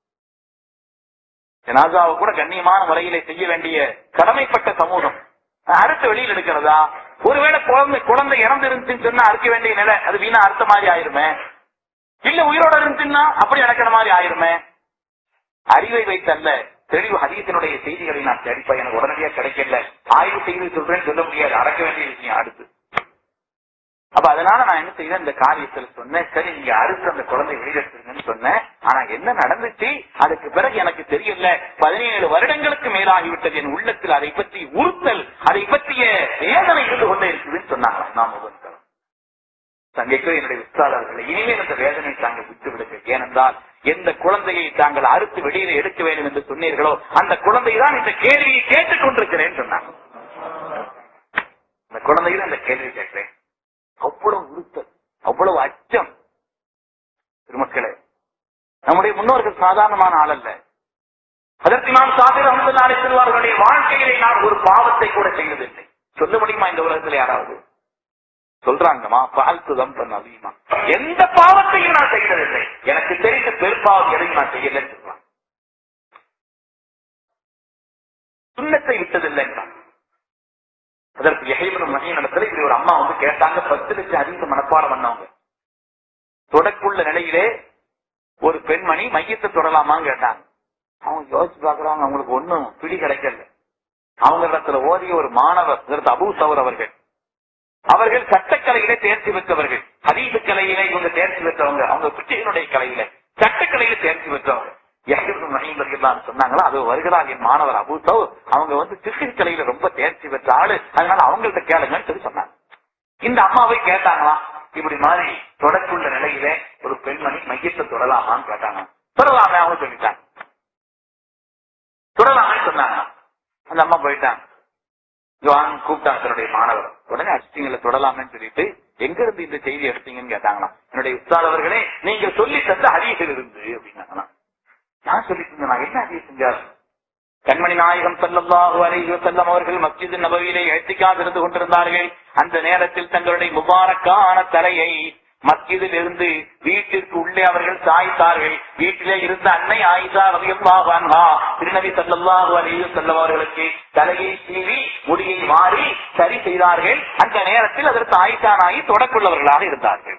ஜனாசாவை கூட கண்ணியமான முறையிலே செய்ய வேண்டிய கடமைப்பட்ட சமூகம் அறுத்து வெளியில் எடுக்கிறதா ஒருவேளை குழந்தை குழந்தை இறந்து இருந்துச்சுன்னு சொன்னா அறுக்க வேண்டிய நிலை அது வீணா அறுத்த மாதிரி ஆயிருமே இல்ல உயிரோட இருந்துச்சுன்னா அப்படி நடக்கிற மாதிரி ஆயிருமே அறிவை வைத்தல்ல தெளிவு ஹதீசனுடைய செய்திகளை நான் தேடிப்பா எனக்கு உடனடியா கிடைக்கல ஆய்வு செய்து சொல்றேன்னு சொல்ல முடியாது அடக்க வேண்டிய விஷயம் அடுத்து அப்ப அதனால நான் என்ன செய்தேன் இந்த காரியத்துல சொன்னேன் சரி நீங்க அறுத்து அந்த குழந்தை வெளியிடுங்கன்னு சொன்னேன் ஆனா என்ன நடந்துச்சு அதுக்கு பிறகு எனக்கு தெரியல பதினேழு வருடங்களுக்கு மேலாகிவிட்டது என் உள்ளத்தில் அதை பற்றி உறுத்தல் அதை பற்றிய வேதனை இருந்து கொண்டே இருக்குதுன்னு சொன்னாங்க நாம் ஒவ்வொருத்தரும் தங்கைக்கு என்னுடைய உற்சாகர்களை இனிமேல் இந்த வேதனை தாங்கள் விட்டு விடுங்க ஏனென்றால் எந்த குழந்தையை தாங்கள் அறுத்து வெளியில எடுக்க வேண்டும் என்று சொன்னீர்களோ அந்த குழந்தை தான் இந்த கேள்வியை கேட்டுக் கொண்டிருக்கிறேன் சொன்னாங்க அந்த குழந்தையில இந்த கேள்வி கேட்கிறேன் அவ்வளவு உறுத்தல் அவ்வளவு அச்சம் திருமக்களே நம்முடைய முன்னோர்கள் சாதாரணமான ஆள் அல்ல அதற்கு நாம் சாதிர் அமர்ந்தாலே செல்வார்களுடைய வாழ்க்கையிலே நான் ஒரு பாவத்தை கூட செய்வதில்லை சொல்ல முடியுமா இந்த உலகத்தில் யாராவது சொல்றாங்கம்மா பால்துதம் பண்ண அதிகமா எந்த பாவத்தையும் நான் செய்ததில்லை எனக்கு தெரிந்த பெரும்பாவம் எதையும் நான் செய்யலன்னு சொல்றான் சுண்ணத்தை விட்டதில்லைங்கிறான் அதற்கு எகைவரும் மகன் நடத்துல இப்படி ஒரு அம்மா வந்து கேட்டாங்க பத்து லட்சம் அதிக மனப்பாடம் பண்ணவங்க தொடக்குள்ள நிலையிலே ஒரு பெண்மணி மையத்தை தொடலாமான்னு கேட்டாங்க அவங்க யோசிச்சு பாக்குறாங்க அவங்களுக்கு ஒண்ணும் பிடி கிடைக்கல அவங்க இடத்துல ஓதிய ஒரு மாணவர் இதற்கு அபு சவர் அவர்கள் அவர்கள் சட்டக்கலையிலே தேர்ச்சி பெற்றவர்கள் ஹதீபு கலையிலே இவங்க தேர்ச்சி பெற்றவங்க அவங்க பிச்சையினுடைய கலையில சட்டக்கலையில தேர்ச்சி பெற்றவங்க மணிவர்கள் சொன்னாங்களா அது வருகிறார் என் மாணவர் அபு சவுர் அவங்க வந்து சிறு கலையில ரொம்ப தேர்ச்சி பெற்ற ஆளு அதனால அவங்கள்ட்ட கேளுங்கன்னு சொல்லி சொன்னாங்க இந்த அம்மாவை கேட்டாங்களாம் இப்படி மாதிரி தொடக்குள்ள நிலையில ஒரு பெண்மணி மையத்தை தொடலாமான்னு கேட்டாங்க தொடலாமே அவங்க சொல்லிட்டாங்க தொடலாமே சொன்னாங்க அந்த அம்மா போயிட்டாங்க வாங்க கூப்பிட்டாங்க தன்னுடைய மாணவர் உடனே அடிச்சிங்கள தொடலாமேன்னு சொல்லிட்டு எங்க இருந்து இந்த செய்தி எடுத்தீங்கன்னு கேட்டாங்களாம் என்னுடைய உஸ்தாத் அவர்களே நீங்க சொல்லி தந்த ஹதீஸில் இருந்து அப்படின்னாங்களாம் நான் சொல்லி தந்தேன் நான் என்ன ஹதீஸ் செஞ்சார் கண்மணி நாயகம் ஸல்லல்லாஹு அலைஹி வஸல்லம் அவர்கள் மஸ்ஜித் நபவியிலே இழ்த்திக்காக இருந்து கொண்டிருந்தார்கள் அந்த நேரத்தில் தங்களுடைய முபாரக்கான தலையை மஸ்ஜிதில் இருந்து வீட்டிற்கு உள்ளே அவர்கள் சாய்த்தார்கள் வீட்டிலே இருந்த அன்னை ஆயிஷா ரலியல்லாஹு அன்ஹா திருநபி ஸல்லல்லாஹு அலைஹி வஸல்லம் அவர்களுக்கு தலையை சீவி முடியை மாறி சரி செய்தார்கள் அந்த நேரத்தில் அதற்கு ஆயிஷா நாயி தொடக்குள்ளவர்களாக இருந்தார்கள்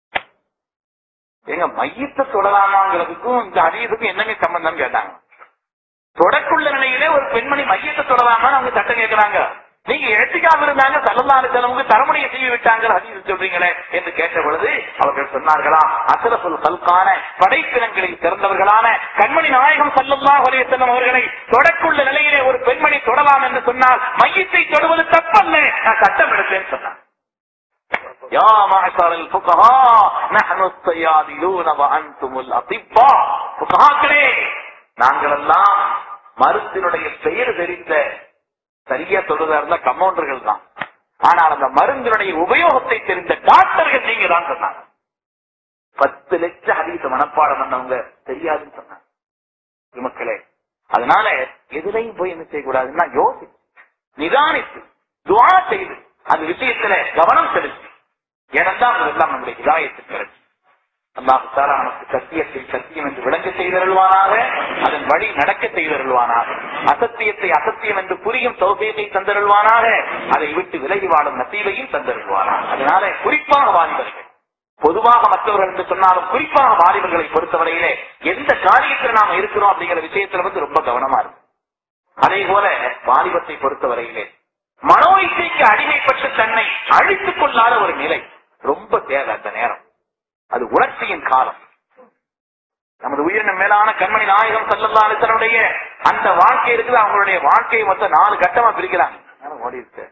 எங்க மையத்தை தொடலாமாங்கிறதுக்கும் இந்த ஹதீஸுக்கும் என்னங்க சம்பந்தம் கேட்டாங்க தொடக்குள்ள நிலையிலே ஒரு பெண்மணி மையத்தை தொடலாமான்னு அவங்க சட்டம் கேட்கிறாங்க நீங்க எடுத்துக்காம இருந்தாங்க சல்லல்லாஹு செலவுக்கு தரமுனையை செய்ய விட்டாங்க ஹதீஸ் சொல்றீங்களே என்று கேட்ட பொழுது அவர்கள் சொன்னார்களா அசரஃபுல் கல்கான படைப்பினங்களில் சிறந்தவர்களான கண்மணி நாயகம் சல்லல்லாஹு அலைஹி வஸல்லம் அவர்களை தொடக்குள்ள நிலையிலே ஒரு பெண்மணி தொடலாம் என்று சொன்னால் மையத்தை தொடுவது தப்பல்ல நான் சட்டம் எடுத்தேன்னு சொன்னான் يا معشر الفقهاء نحن الصيادلون وانتم الاطباء فقهاக்களே நாங்கள் எல்லாம் மருந்தினுடைய பெயர் தெரிந்த சரியா சொல்றதா இருந்தா கம்பவுண்டர்கள் தான் ஆனால் அந்த மருந்தினுடைய உபயோகத்தை தெரிந்த டாக்டர்கள் நீங்க தான் சொன்னாங்க பத்து லட்சம் ஹதீச மனப்பாடம் பண்ணவங்க தெரியாதுன்னு சொன்னாங்க மக்களே அதனால எதுலையும் போய் என்ன செய்யக்கூடாதுன்னா யோசி நிதானித்து துவா செய்து அந்த விஷயத்துல கவனம் செலுத்தி ஏனென்றால் அதெல்லாம் நம்முடைய இதாயத்து கிடைச்சு அல்லாஹு தாலா நமக்கு சத்தியத்தை சத்தியம் என்று விளங்க செய்தருள்வானாக அதன் வழி நடக்க செய்தருள்வானாக அசத்தியத்தை அசத்தியம் என்று புரியும் சௌபியத்தை தந்தருள்வானாக அதை விட்டு விலகி வாழும் நசீவையும் தந்தருள்வானாக அதனால குறிப்பாக வாலிபர்கள் பொதுவாக மற்றவர்கள் என்று சொன்னாலும் குறிப்பாக வாலிபர்களை பொறுத்தவரையிலே எந்த காரியத்தில் நாம் இருக்கிறோம் அப்படிங்கிற விஷயத்துல வந்து ரொம்ப கவனமா இருக்கும் அதே போல வாலிபத்தை பொறுத்தவரையிலே மனோ இசைக்கு அடிமைப்பட்டு தன்னை அழித்துக் கொள்ளாத ஒரு நிலை ரொம்ப தேவை அந்த நேரம் அது உணர்ச்சியின் காலம் நமது உயிரின மேலான கண்மணி நாயகம் சல்லல்லா அலிசனுடைய அந்த வாழ்க்கை இருக்குது அவங்களுடைய வாழ்க்கையை மொத்தம் நாலு கட்டமா பிரிக்கிறாங்க நேரம் ஓடிடுச்சு.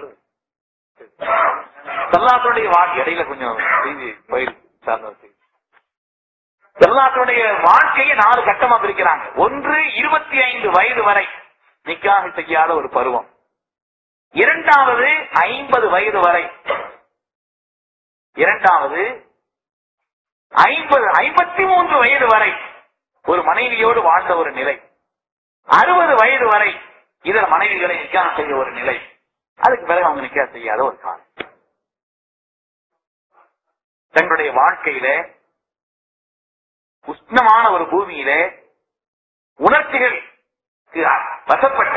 சல்லாத்துடைய வாழ்க்கை இடையில கொஞ்சம் செய்தி போயிருக்கு சார்ந்த ஒரு செய்தி. சல்லாத்துடைய வாழ்க்கையை நாலு கட்டமா பிரிக்கிறாங்க ஒன்று இருபத்தி ஐந்து வயது வரை நிக்காக செய்யாத ஒரு பருவம் இரண்டாவது ஐம்பது வயது வரை இரண்டாவது ஐம்பது ஐம்பத்தி மூன்று வயது வரை ஒரு மனைவியோடு வாழ்ந்த ஒரு நிலை அறுபது வயது வரை இதர மனைவிகளை நிக்காக செய்ய ஒரு நிலை அதுக்கு பிறகு அவங்க நிக்காக செய்யாத ஒரு காலம் தங்களுடைய வாழ்க்கையில உஷ்ணமான ஒரு பூமியிலே உணர்ச்சிகள் வசப்பட்ட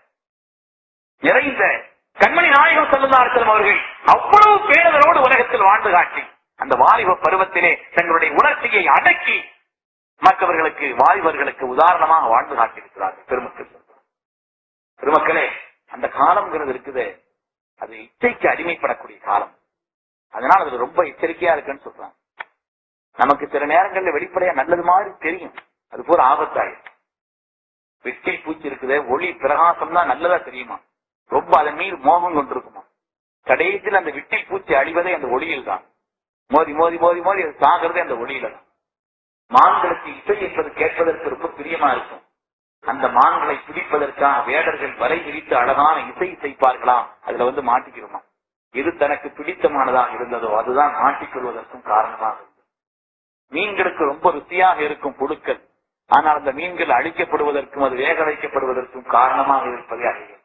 நிறைந்த கண்மணி நாயகம் செல்லுந்தார்கள் அவர்கள் அவ்வளவு பேரவரோடு உலகத்தில் வாழ்ந்து காட்டி அந்த வாலிப பருவத்திலே தங்களுடைய உணர்ச்சியை அடக்கி மற்றவர்களுக்கு வாலிபர்களுக்கு உதாரணமாக வாழ்ந்து காட்டியிருக்கிறார்கள் பெருமக்கள் பெருமக்களே அந்த காலம்ங்கிறது இருக்குது அது இச்சைக்கு அடிமைப்படக்கூடிய காலம் அதனால அது ரொம்ப எச்சரிக்கையா இருக்குன்னு சொல்றாங்க நமக்கு சில நேரங்கள்ல வெளிப்படையா நல்லது மாதிரி தெரியும் அது போல ஆபத்தாயிரும் வெட்டை பூச்சி இருக்குது ஒளி பிரகாசம் தான் நல்லதா தெரியுமா ரொம்ப அதன் மீது மோகம் கொண்டிருக்குமா கடைசியில் அந்த விட்டை பூச்சி அழிவதே அந்த ஒளியில் தான் மோதி மோதி மோதி மோதி அது சாகிறதே அந்த ஒளியில தான் மான்களுக்கு இசை என்பது கேட்பதற்கு ரொம்ப பிரியமா இருக்கும் அந்த மான்களை பிடிப்பதற்காக வேடர்கள் வலை விரித்து அழகான இசை இசைப்பார்களாம் அதுல வந்து மாட்டிக்கிறோமா எது தனக்கு பிடித்தமானதாக இருந்ததோ அதுதான் மாட்டிக்கொள்வதற்கும் காரணமாக இருந்தது மீன்களுக்கு ரொம்ப ருசியாக இருக்கும் புழுக்கள் ஆனால் அந்த மீன்கள் அழிக்கப்படுவதற்கும் அது வேக வைக்கப்படுவதற்கும் காரணமாக இருப்பதே அதிகம்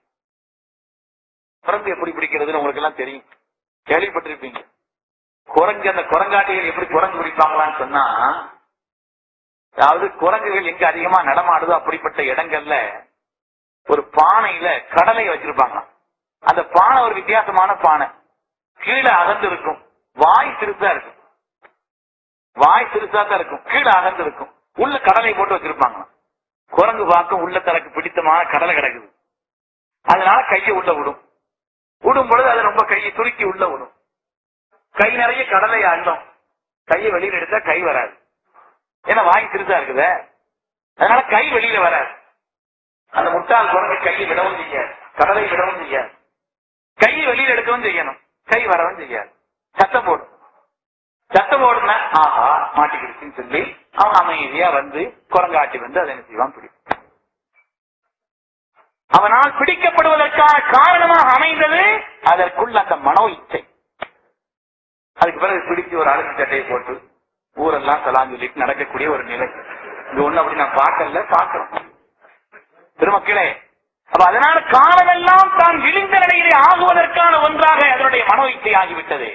குரங்கு எப்படி பிடிக்கிறதுன்னு உங்களுக்கு எல்லாம் தெரியும் கேள்விப்பட்டிருப்பீங்க குரங்கு அந்த குரங்காட்டிகள் எப்படி குரங்கு பிடிப்பாங்களான்னு சொன்னா அதாவது குரங்குகள் எங்க அதிகமா நடமாடுதோ அப்படிப்பட்ட இடங்கள்ல ஒரு பானையில கடலை வச்சிருப்பாங்க அந்த பானை ஒரு வித்தியாசமான பானை கீழே அகந்து இருக்கும் வாய் சிறுசா இருக்கும் வாய் சிறுசா தான் இருக்கும் கீழே அகந்து இருக்கும் உள்ள கடலை போட்டு வச்சிருப்பாங்க குரங்கு பார்க்க உள்ள தனக்கு பிடித்தமான கடலை கிடக்குது அதனால கையை உள்ள விடும் விடும் பொழுது அது ரொம்ப கையை துருக்கி உள்ள விடும் கை நிறைய கடலை அள்ளும் கையை வெளியில எடுத்தா கை வராது ஏன்னா வாய் சிறுசா இருக்குதே அதனால கை வெளியில வராது அந்த முட்டாள் குரங்கு கையை விடவும் செய்யாது கடலை விடவும் செய்யாது கையை வெளியில எடுக்கவும் செய்யணும் கை வரவும் செய்யாது சத்தம் போடும் சத்தம் போடுனா ஆஹா மாட்டிக்கிடுச்சுன்னு சொல்லி அவன் அமைதியா வந்து குரங்காட்டி வந்து அதை என்ன செய்வான் பிடிக்கும் அவனால் பிடிக்கப்படுவதற்கான காரணமாக அமைந்தது அதற்குள்ள அந்த மனோ இச்சை அதுக்கு பிறகு பிடிச்சு ஒரு அழுக்கு சட்டையை போட்டு ஊரெல்லாம் சலாம் சொல்லிட்டு நடக்கக்கூடிய ஒரு நிலை இது ஒண்ணு அப்படி நான் பார்க்கல பார்க்கிறோம் திருமக்களே அப்ப அதனால காலமெல்லாம் தான் இழிந்த நிலையிலே ஆகுவதற்கான ஒன்றாக அதனுடைய மனோ இச்சை ஆகிவிட்டது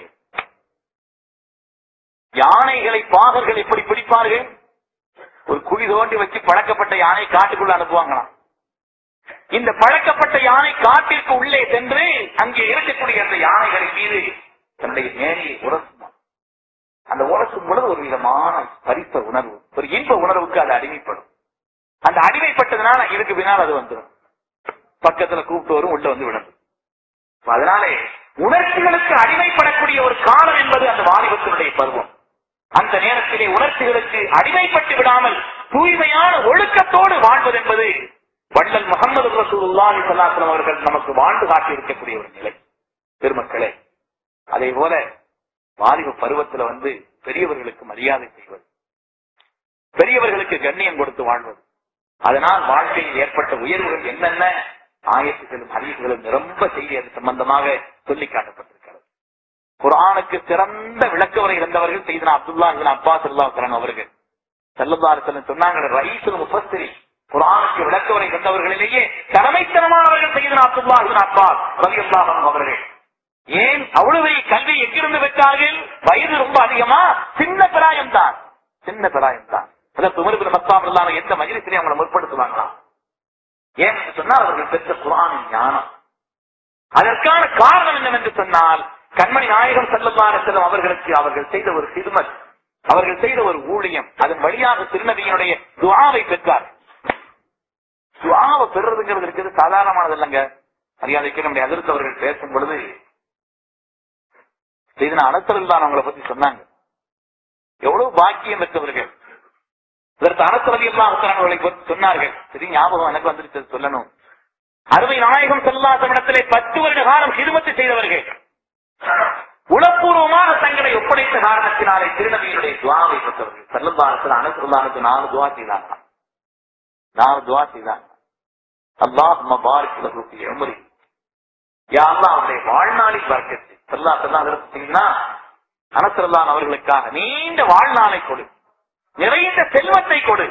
யானைகளை பாகர்கள் எப்படி பிடிப்பார்கள் ஒரு குழி தோண்டி வச்சு பழக்கப்பட்ட யானை காட்டுக்குள்ள அனுப்புவாங்களாம் இந்த பழக்கப்பட்ட யானை காட்டிற்கு உள்ளே சென்று அங்கே இருக்கக்கூடிய அந்த யானைகளின் மீது தன்னுடைய மேனியை உரசுமா அந்த உரசும் பொழுது ஒரு விதமான பரிச உணர்வு ஒரு இன்ப உணர்வுக்கு அது அடிமைப்படும் அந்த அடிமைப்பட்டதுனால இதுக்கு பின்னால் அது வந்துடும் பக்கத்துல கூப்பிட்டு வரும் உள்ள வந்து விடும் அதனாலே உணர்ச்சிகளுக்கு அடிமைப்படக்கூடிய ஒரு காலம் என்பது அந்த வாலிபத்தினுடைய பருவம் அந்த நேரத்திலே உணர்ச்சிகளுக்கு அடிமைப்பட்டு விடாமல் தூய்மையான ஒழுக்கத்தோடு வாழ்வது என்பது வள்ளல் முகமது ரசூலுல்லாஹி ஸல்லல்லாஹு அவர்கள் நமக்கு வாழ்ந்து காட்டி இருக்கக்கூடிய ஒரு நிலை பெருமக்களே அதே போல வாலிப பருவத்துல வந்து பெரியவர்களுக்கு மரியாதை செய்வது பெரியவர்களுக்கு கண்ணியம் கொடுத்து வாழ்வது அதனால் வாழ்க்கையில் ஏற்பட்ட உயர்வுகள் என்னென்ன ஆயத்துகளும் அறிவுகளும் நிரம்ப செய்தி அது சம்பந்தமாக சொல்லி காட்டப்பட்டிருக்கிறது குரானுக்கு சிறந்த விளக்க உரை இருந்தவர்கள் செய்தன அப்துல்லா இபின் அப்பாஸ் அல்லாஹ் அவர்கள் செல்லதாரத்தில் சொன்னாங்க ரைசுல் முஃபஸ்ஸிரி குரானுக்கு விளக்க உரை இருந்தவர்களிலேயே தலைமைத்தனமானவர்கள் செய்தன அப்துல்லா இபின் அப்பாஸ் ரலியல்லாஹு அவர்கள் ஏன் அவ்வளவு கல்வி எங்கிருந்து பெற்றார்கள் வயது ரொம்ப அதிகமா சின்ன பிராயம் தான் சின்ன பிராயம் தான் அதாவது உமர்பின் மத்தாம் இல்லாம எந்த மஜிலிசிலையும் அவங்களை முற்படுத்துவாங்களாம் ஏன் என்று சொன்னால் அவர்கள் பெற்ற குரானின் ஞானம் அதற்கான காரணம் என்னவென்று சொன்னால் கண்மணி நாயகம் செல்லல்லான செல்லும் அவர்களுக்கு அவர்கள் செய்த ஒரு சிறுமத் அவர்கள் செய்த ஒரு ஊழியம் அதன் வழியாக திருநபியினுடைய துவாவை பெற்றார் துவாவை பெறுறதுங்கிறது இருக்கிறது சாதாரணமானது இல்லைங்க மரியாதைக்கு நம்முடைய அதிர்த்து அவர்கள் பேசும் பொழுது செய்தன அனசரில் தான் அவங்களை பத்தி சொன்னாங்க எவ்வளவு பாக்கியம் பெற்றவர்கள் இதற்கு அனசரதி எல்லாம் அவசரங்களை பற்றி சொன்னார்கள் சரி ஞாபகம் எனக்கு வந்துருச்சு அது சொல்லணும் அருமை நாயகம் செல்லாசமிடத்திலே பத்து வருட காலம் சிறுமத்து செய்தவர்கள் உளப்பூர்வமாக தங்களை ஒப்படைத்த காரணத்தினாலே திருநபியினுடைய துவாவை பெற்றவர்கள் செல்லந்தாரத்தில் அனசரல்லானுக்கு நாலு துவா செய்தாங்க நாலு துவா செய்தாங்க அல்லாஹ் மபாரிக் லகுஃபி உமரி யா அல்லாஹ் அவருடைய வாழ்நாளில் வர்க்கத்தை செல்லா செல்லா செய்தா அனசரல்லான் அவர்களுக்காக நீண்ட வாழ்நாளை கொடு நிறைந்த செல்வத்தை கொடு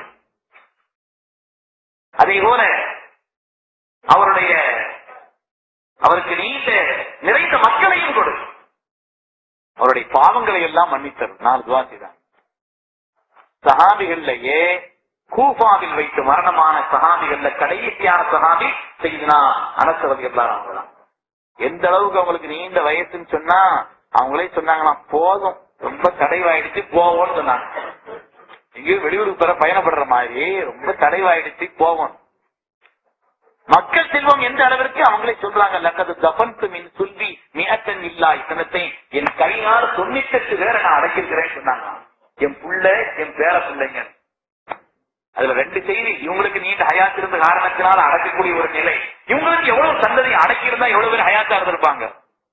அதே போல அவருடைய அவருக்கு நீண்ட நிறைந்த மக்களையும் கொடு அவருடைய பாவங்களை எல்லாம் மன்னித்தரும் நான் துவா செய்தான் சஹாபிகள்லயே கூஃபாவில் வைத்து மரணமான சஹாபிகள்ல கடைசியான சஹாபி செய்தினா அனசரதி எல்லாம் தான் எந்த அளவுக்கு அவங்களுக்கு நீண்ட வயசுன்னு சொன்னா அவங்களே சொன்னாங்களாம் போதும் ரொம்ப தடைவாயிடுச்சு போவோம்னு சொன்னாங்க எங்கேயும் வெளியூருக்கு பெற பயணப்படுற மாதிரி ரொம்ப தடைவாயிடுச்சு போவோம் மக்கள் செல்வம் எந்த அளவிற்கு அவங்களே சொல்றாங்க லக்கது தபன்து மின் சுல்வி மிகத்தன் இல்லா இத்தனத்தை என் கையால் தொண்ணூத்தெட்டு பேரை நான் அடக்கியிருக்கிறேன்னு சொன்னாங்க என் புள்ள என் பேர பிள்ளைங்க அதுல ரெண்டு செய்தி இவங்களுக்கு நீண்ட ஹயாத் இருந்த காரணத்தினால அடக்கக்கூடிய ஒரு நிலை இவங்களுக்கு எவ்வளவு சந்ததி அடக்கி இருந்தா எவ்வளவு பேர் ஹயாத்தா இருந்திருப்பாங்க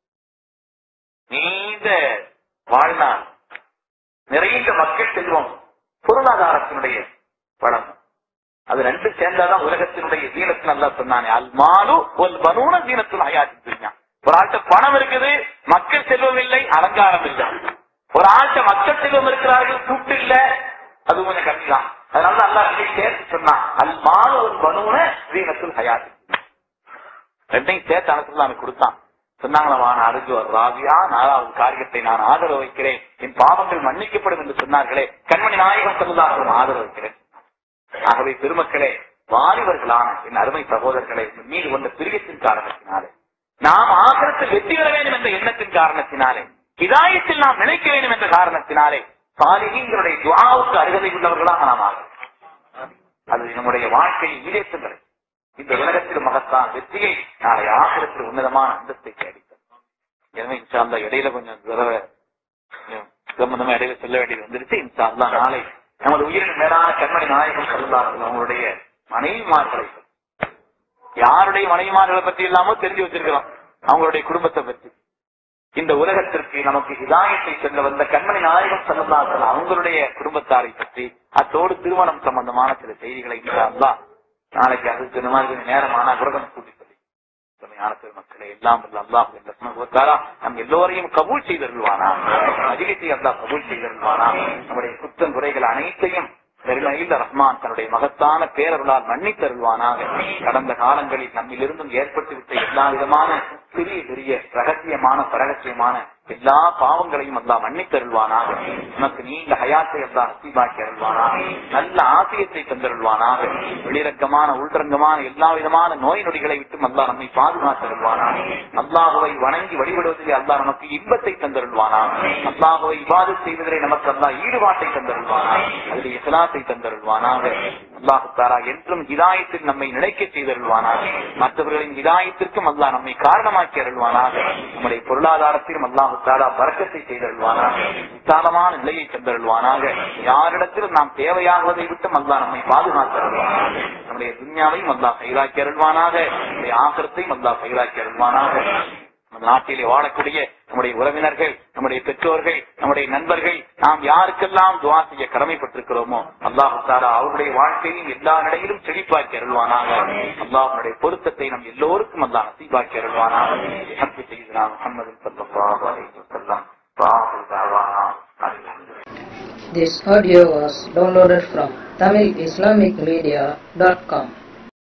நீண்ட வாழ்நாள் நிறைந்த மக்கள் செல்வம் பொருளாதாரத்தினுடைய வளம் அது ரெண்டு சேர்ந்தாதான் உலகத்தினுடைய தீனத்தில் நல்லா சொன்னானே அல் மாலு ஒரு பனூன தீனத்தில் ஹயாத்தி ஒரு ஆள்கிட்ட பணம் இருக்குது மக்கள் செல்வம் இல்லை அலங்காரம் இல்லை ஒரு ஆள்கிட்ட மக்கள் செல்வம் இருக்கிறார்கள் கூட்டு இல்ல அது கொஞ்சம் கம்மி தான் அதனால அல்லா சேர்த்து சொன்னான் அல் மாலு ஒரு பனூன தீனத்தில் ஹயாத்தி ரெண்டையும் சேர்த்து அனுசலாமி கொடுத்தான் சொன்னாங்களா அருகு ராவியா நாலாவது காரியத்தை நான் ஆதரவு வைக்கிறேன் என் பாவங்கள் மன்னிக்கப்படும் என்று சொன்னார்களே கண்மணி நாயகம் செல்லாமல் ஆதரவு வைக்கிறேன் ஆகவே பெருமக்களே வாலிபர்களான என் அருமை சகோதரர்களை உன் மீது கொண்ட பிரியத்தின் காரணத்தினாலே நாம் ஆகரத்தில் வெற்றி பெற வேண்டும் என்ற எண்ணத்தின் காரணத்தினாலே இதாயத்தில் நாம் நினைக்க வேண்டும் என்ற காரணத்தினாலே சாலிகளுடைய துவாவுக்கு அருகதை உள்ளவர்களாக நாம் ஆகிறோம் அது நம்முடைய வாழ்க்கையை ஈடேற்றுகிறது இந்த உலகத்தில் மகத்தான் வெற்றியை நாளை ஆசிரத்தில் உன்னதமான அந்தஸ்தை கிடைக்கும் எனவே இன்ஷால்லா இடையில கொஞ்சம் தடவை சம்பந்தமா இடையில சொல்ல வேண்டியது வந்துருச்சு இன்ஷால்லா நாளை நமது உயிரின் மேலான கண்மணி நாயகம் சொல்லார்கள் அவங்களுடைய மனைவிமார்களை யாருடைய மனைவிமார்களை பற்றி இல்லாமோ தெரிஞ்சு வச்சிருக்கிறோம் அவங்களுடைய குடும்பத்தை பற்றி இந்த உலகத்திற்கு நமக்கு இதாயத்தை செல்ல வந்த கண்மணி நாயகம் செல்லந்தார்கள் அவங்களுடைய குடும்பத்தாரை பற்றி அத்தோடு திருமணம் சம்பந்தமான சில செய்திகளை இன்ஷால்லா நாளைக்கு அதுக்கு இந்த மாதிரி கொஞ்சம் நேரமானா கூட கொஞ்சம் கூட்டி சொல்லி உண்மையான பெருமக்களை எல்லாம் வல்ல அல்லாஹ் என்ற சுமத்தாரா நம் எல்லோரையும் கபூல் செய்தருள்வானா அஜிலித்தை அல்லாஹ் கபூல் செய்தருள்வானா நம்முடைய குற்றம் குறைகள் அனைத்தையும் பெருமையில் ரஹ்மான் தன்னுடைய மகத்தான பேரருளால் மன்னித்தருள்வானாக கடந்த காலங்களில் நம்மிலிருந்தும் ஏற்பட்டுவிட்ட எல்லா விதமான சிறிய சிறிய ரகசியமான பரகசியமான எல்லா பாவங்களையும் அல்லாஹ் மன்னித்தருள்வானாக நமக்கு நீண்ட ஹயாத்தை அல்லாஹ் நசீபாக்கி அருள்வானாக நல்ல ஆசியத்தை தந்தருள்வானாக வெளிரங்கமான உள்ரங்கமான எல்லா விதமான நோய் நொடிகளை விட்டு அல்லாஹ் நம்மை பாதுகாத்தருள்வானாக அல்லாஹுவை வணங்கி வழிபடுவதிலே அல்லாஹ் நமக்கு இன்பத்தை தந்தருள்வானாக அல்லாஹுவை இவாது செய்வதிலே நமக்கு அல்லாஹ் ஈடுபாட்டை தந்தருள்வானாக அதில் இஸ்லாத்தை தந்தருள்வானாக அல்லாஹு தாரா என்றும் ஹிதாயத்தில் நம்மை நினைக்க செய்தருள்வானாக மற்றவர்களின் ஹிதாயத்திற்கும் அல்லாஹ் நம்மை காரணமாக்கி அருள்வானாக நம்முடைய பொருளாதாரத்திலும் அல்லாஹு தாரா பறக்கத்தை செய்தருள்வானாக விசாலமான நிலையை தந்தருள்வானாக யாரிடத்திலும் நாம் தேவையாகுவதை விட்டும் அல்லாஹ் நம்மை பாதுகாத்தருள்வானாக நம்முடைய துன்யாவையும் அல்லாஹ் கைலாக்கி அருள்வானாக நம்முடைய ஆக்கிரத்தையும் அல்லாஹ் கைலாக்கி அருள்வானாக நம்ம நாட்டிலே வாழக்கூடிய நம்முடைய உறவினர்கள் நம்முடைய பெற்றோர்கள் நம்முடைய நண்பர்கள் நாம் யாருக்கெல்லாம் துவா செய்ய கடமைப்பட்டிருக்கிறோமோ அல்லாஹு தாரா அவருடைய வாழ்க்கையும் எல்லா நிலையிலும் செழிப்பாக்கி அருள்வானாக அல்லாஹனுடைய பொருத்தத்தை நம் எல்லோருக்கும் அல்லாஹ் நசீபாக்கி அருள்வானாக ஹக்கு செய்து நாம் முகமது சல்லல்லாஹு அலைஹி வஸல்லம் வாஹு தஅவானா அல்ஹம்துலில்லாஹ் This audio was downloaded from TamilIslamicMedia.com.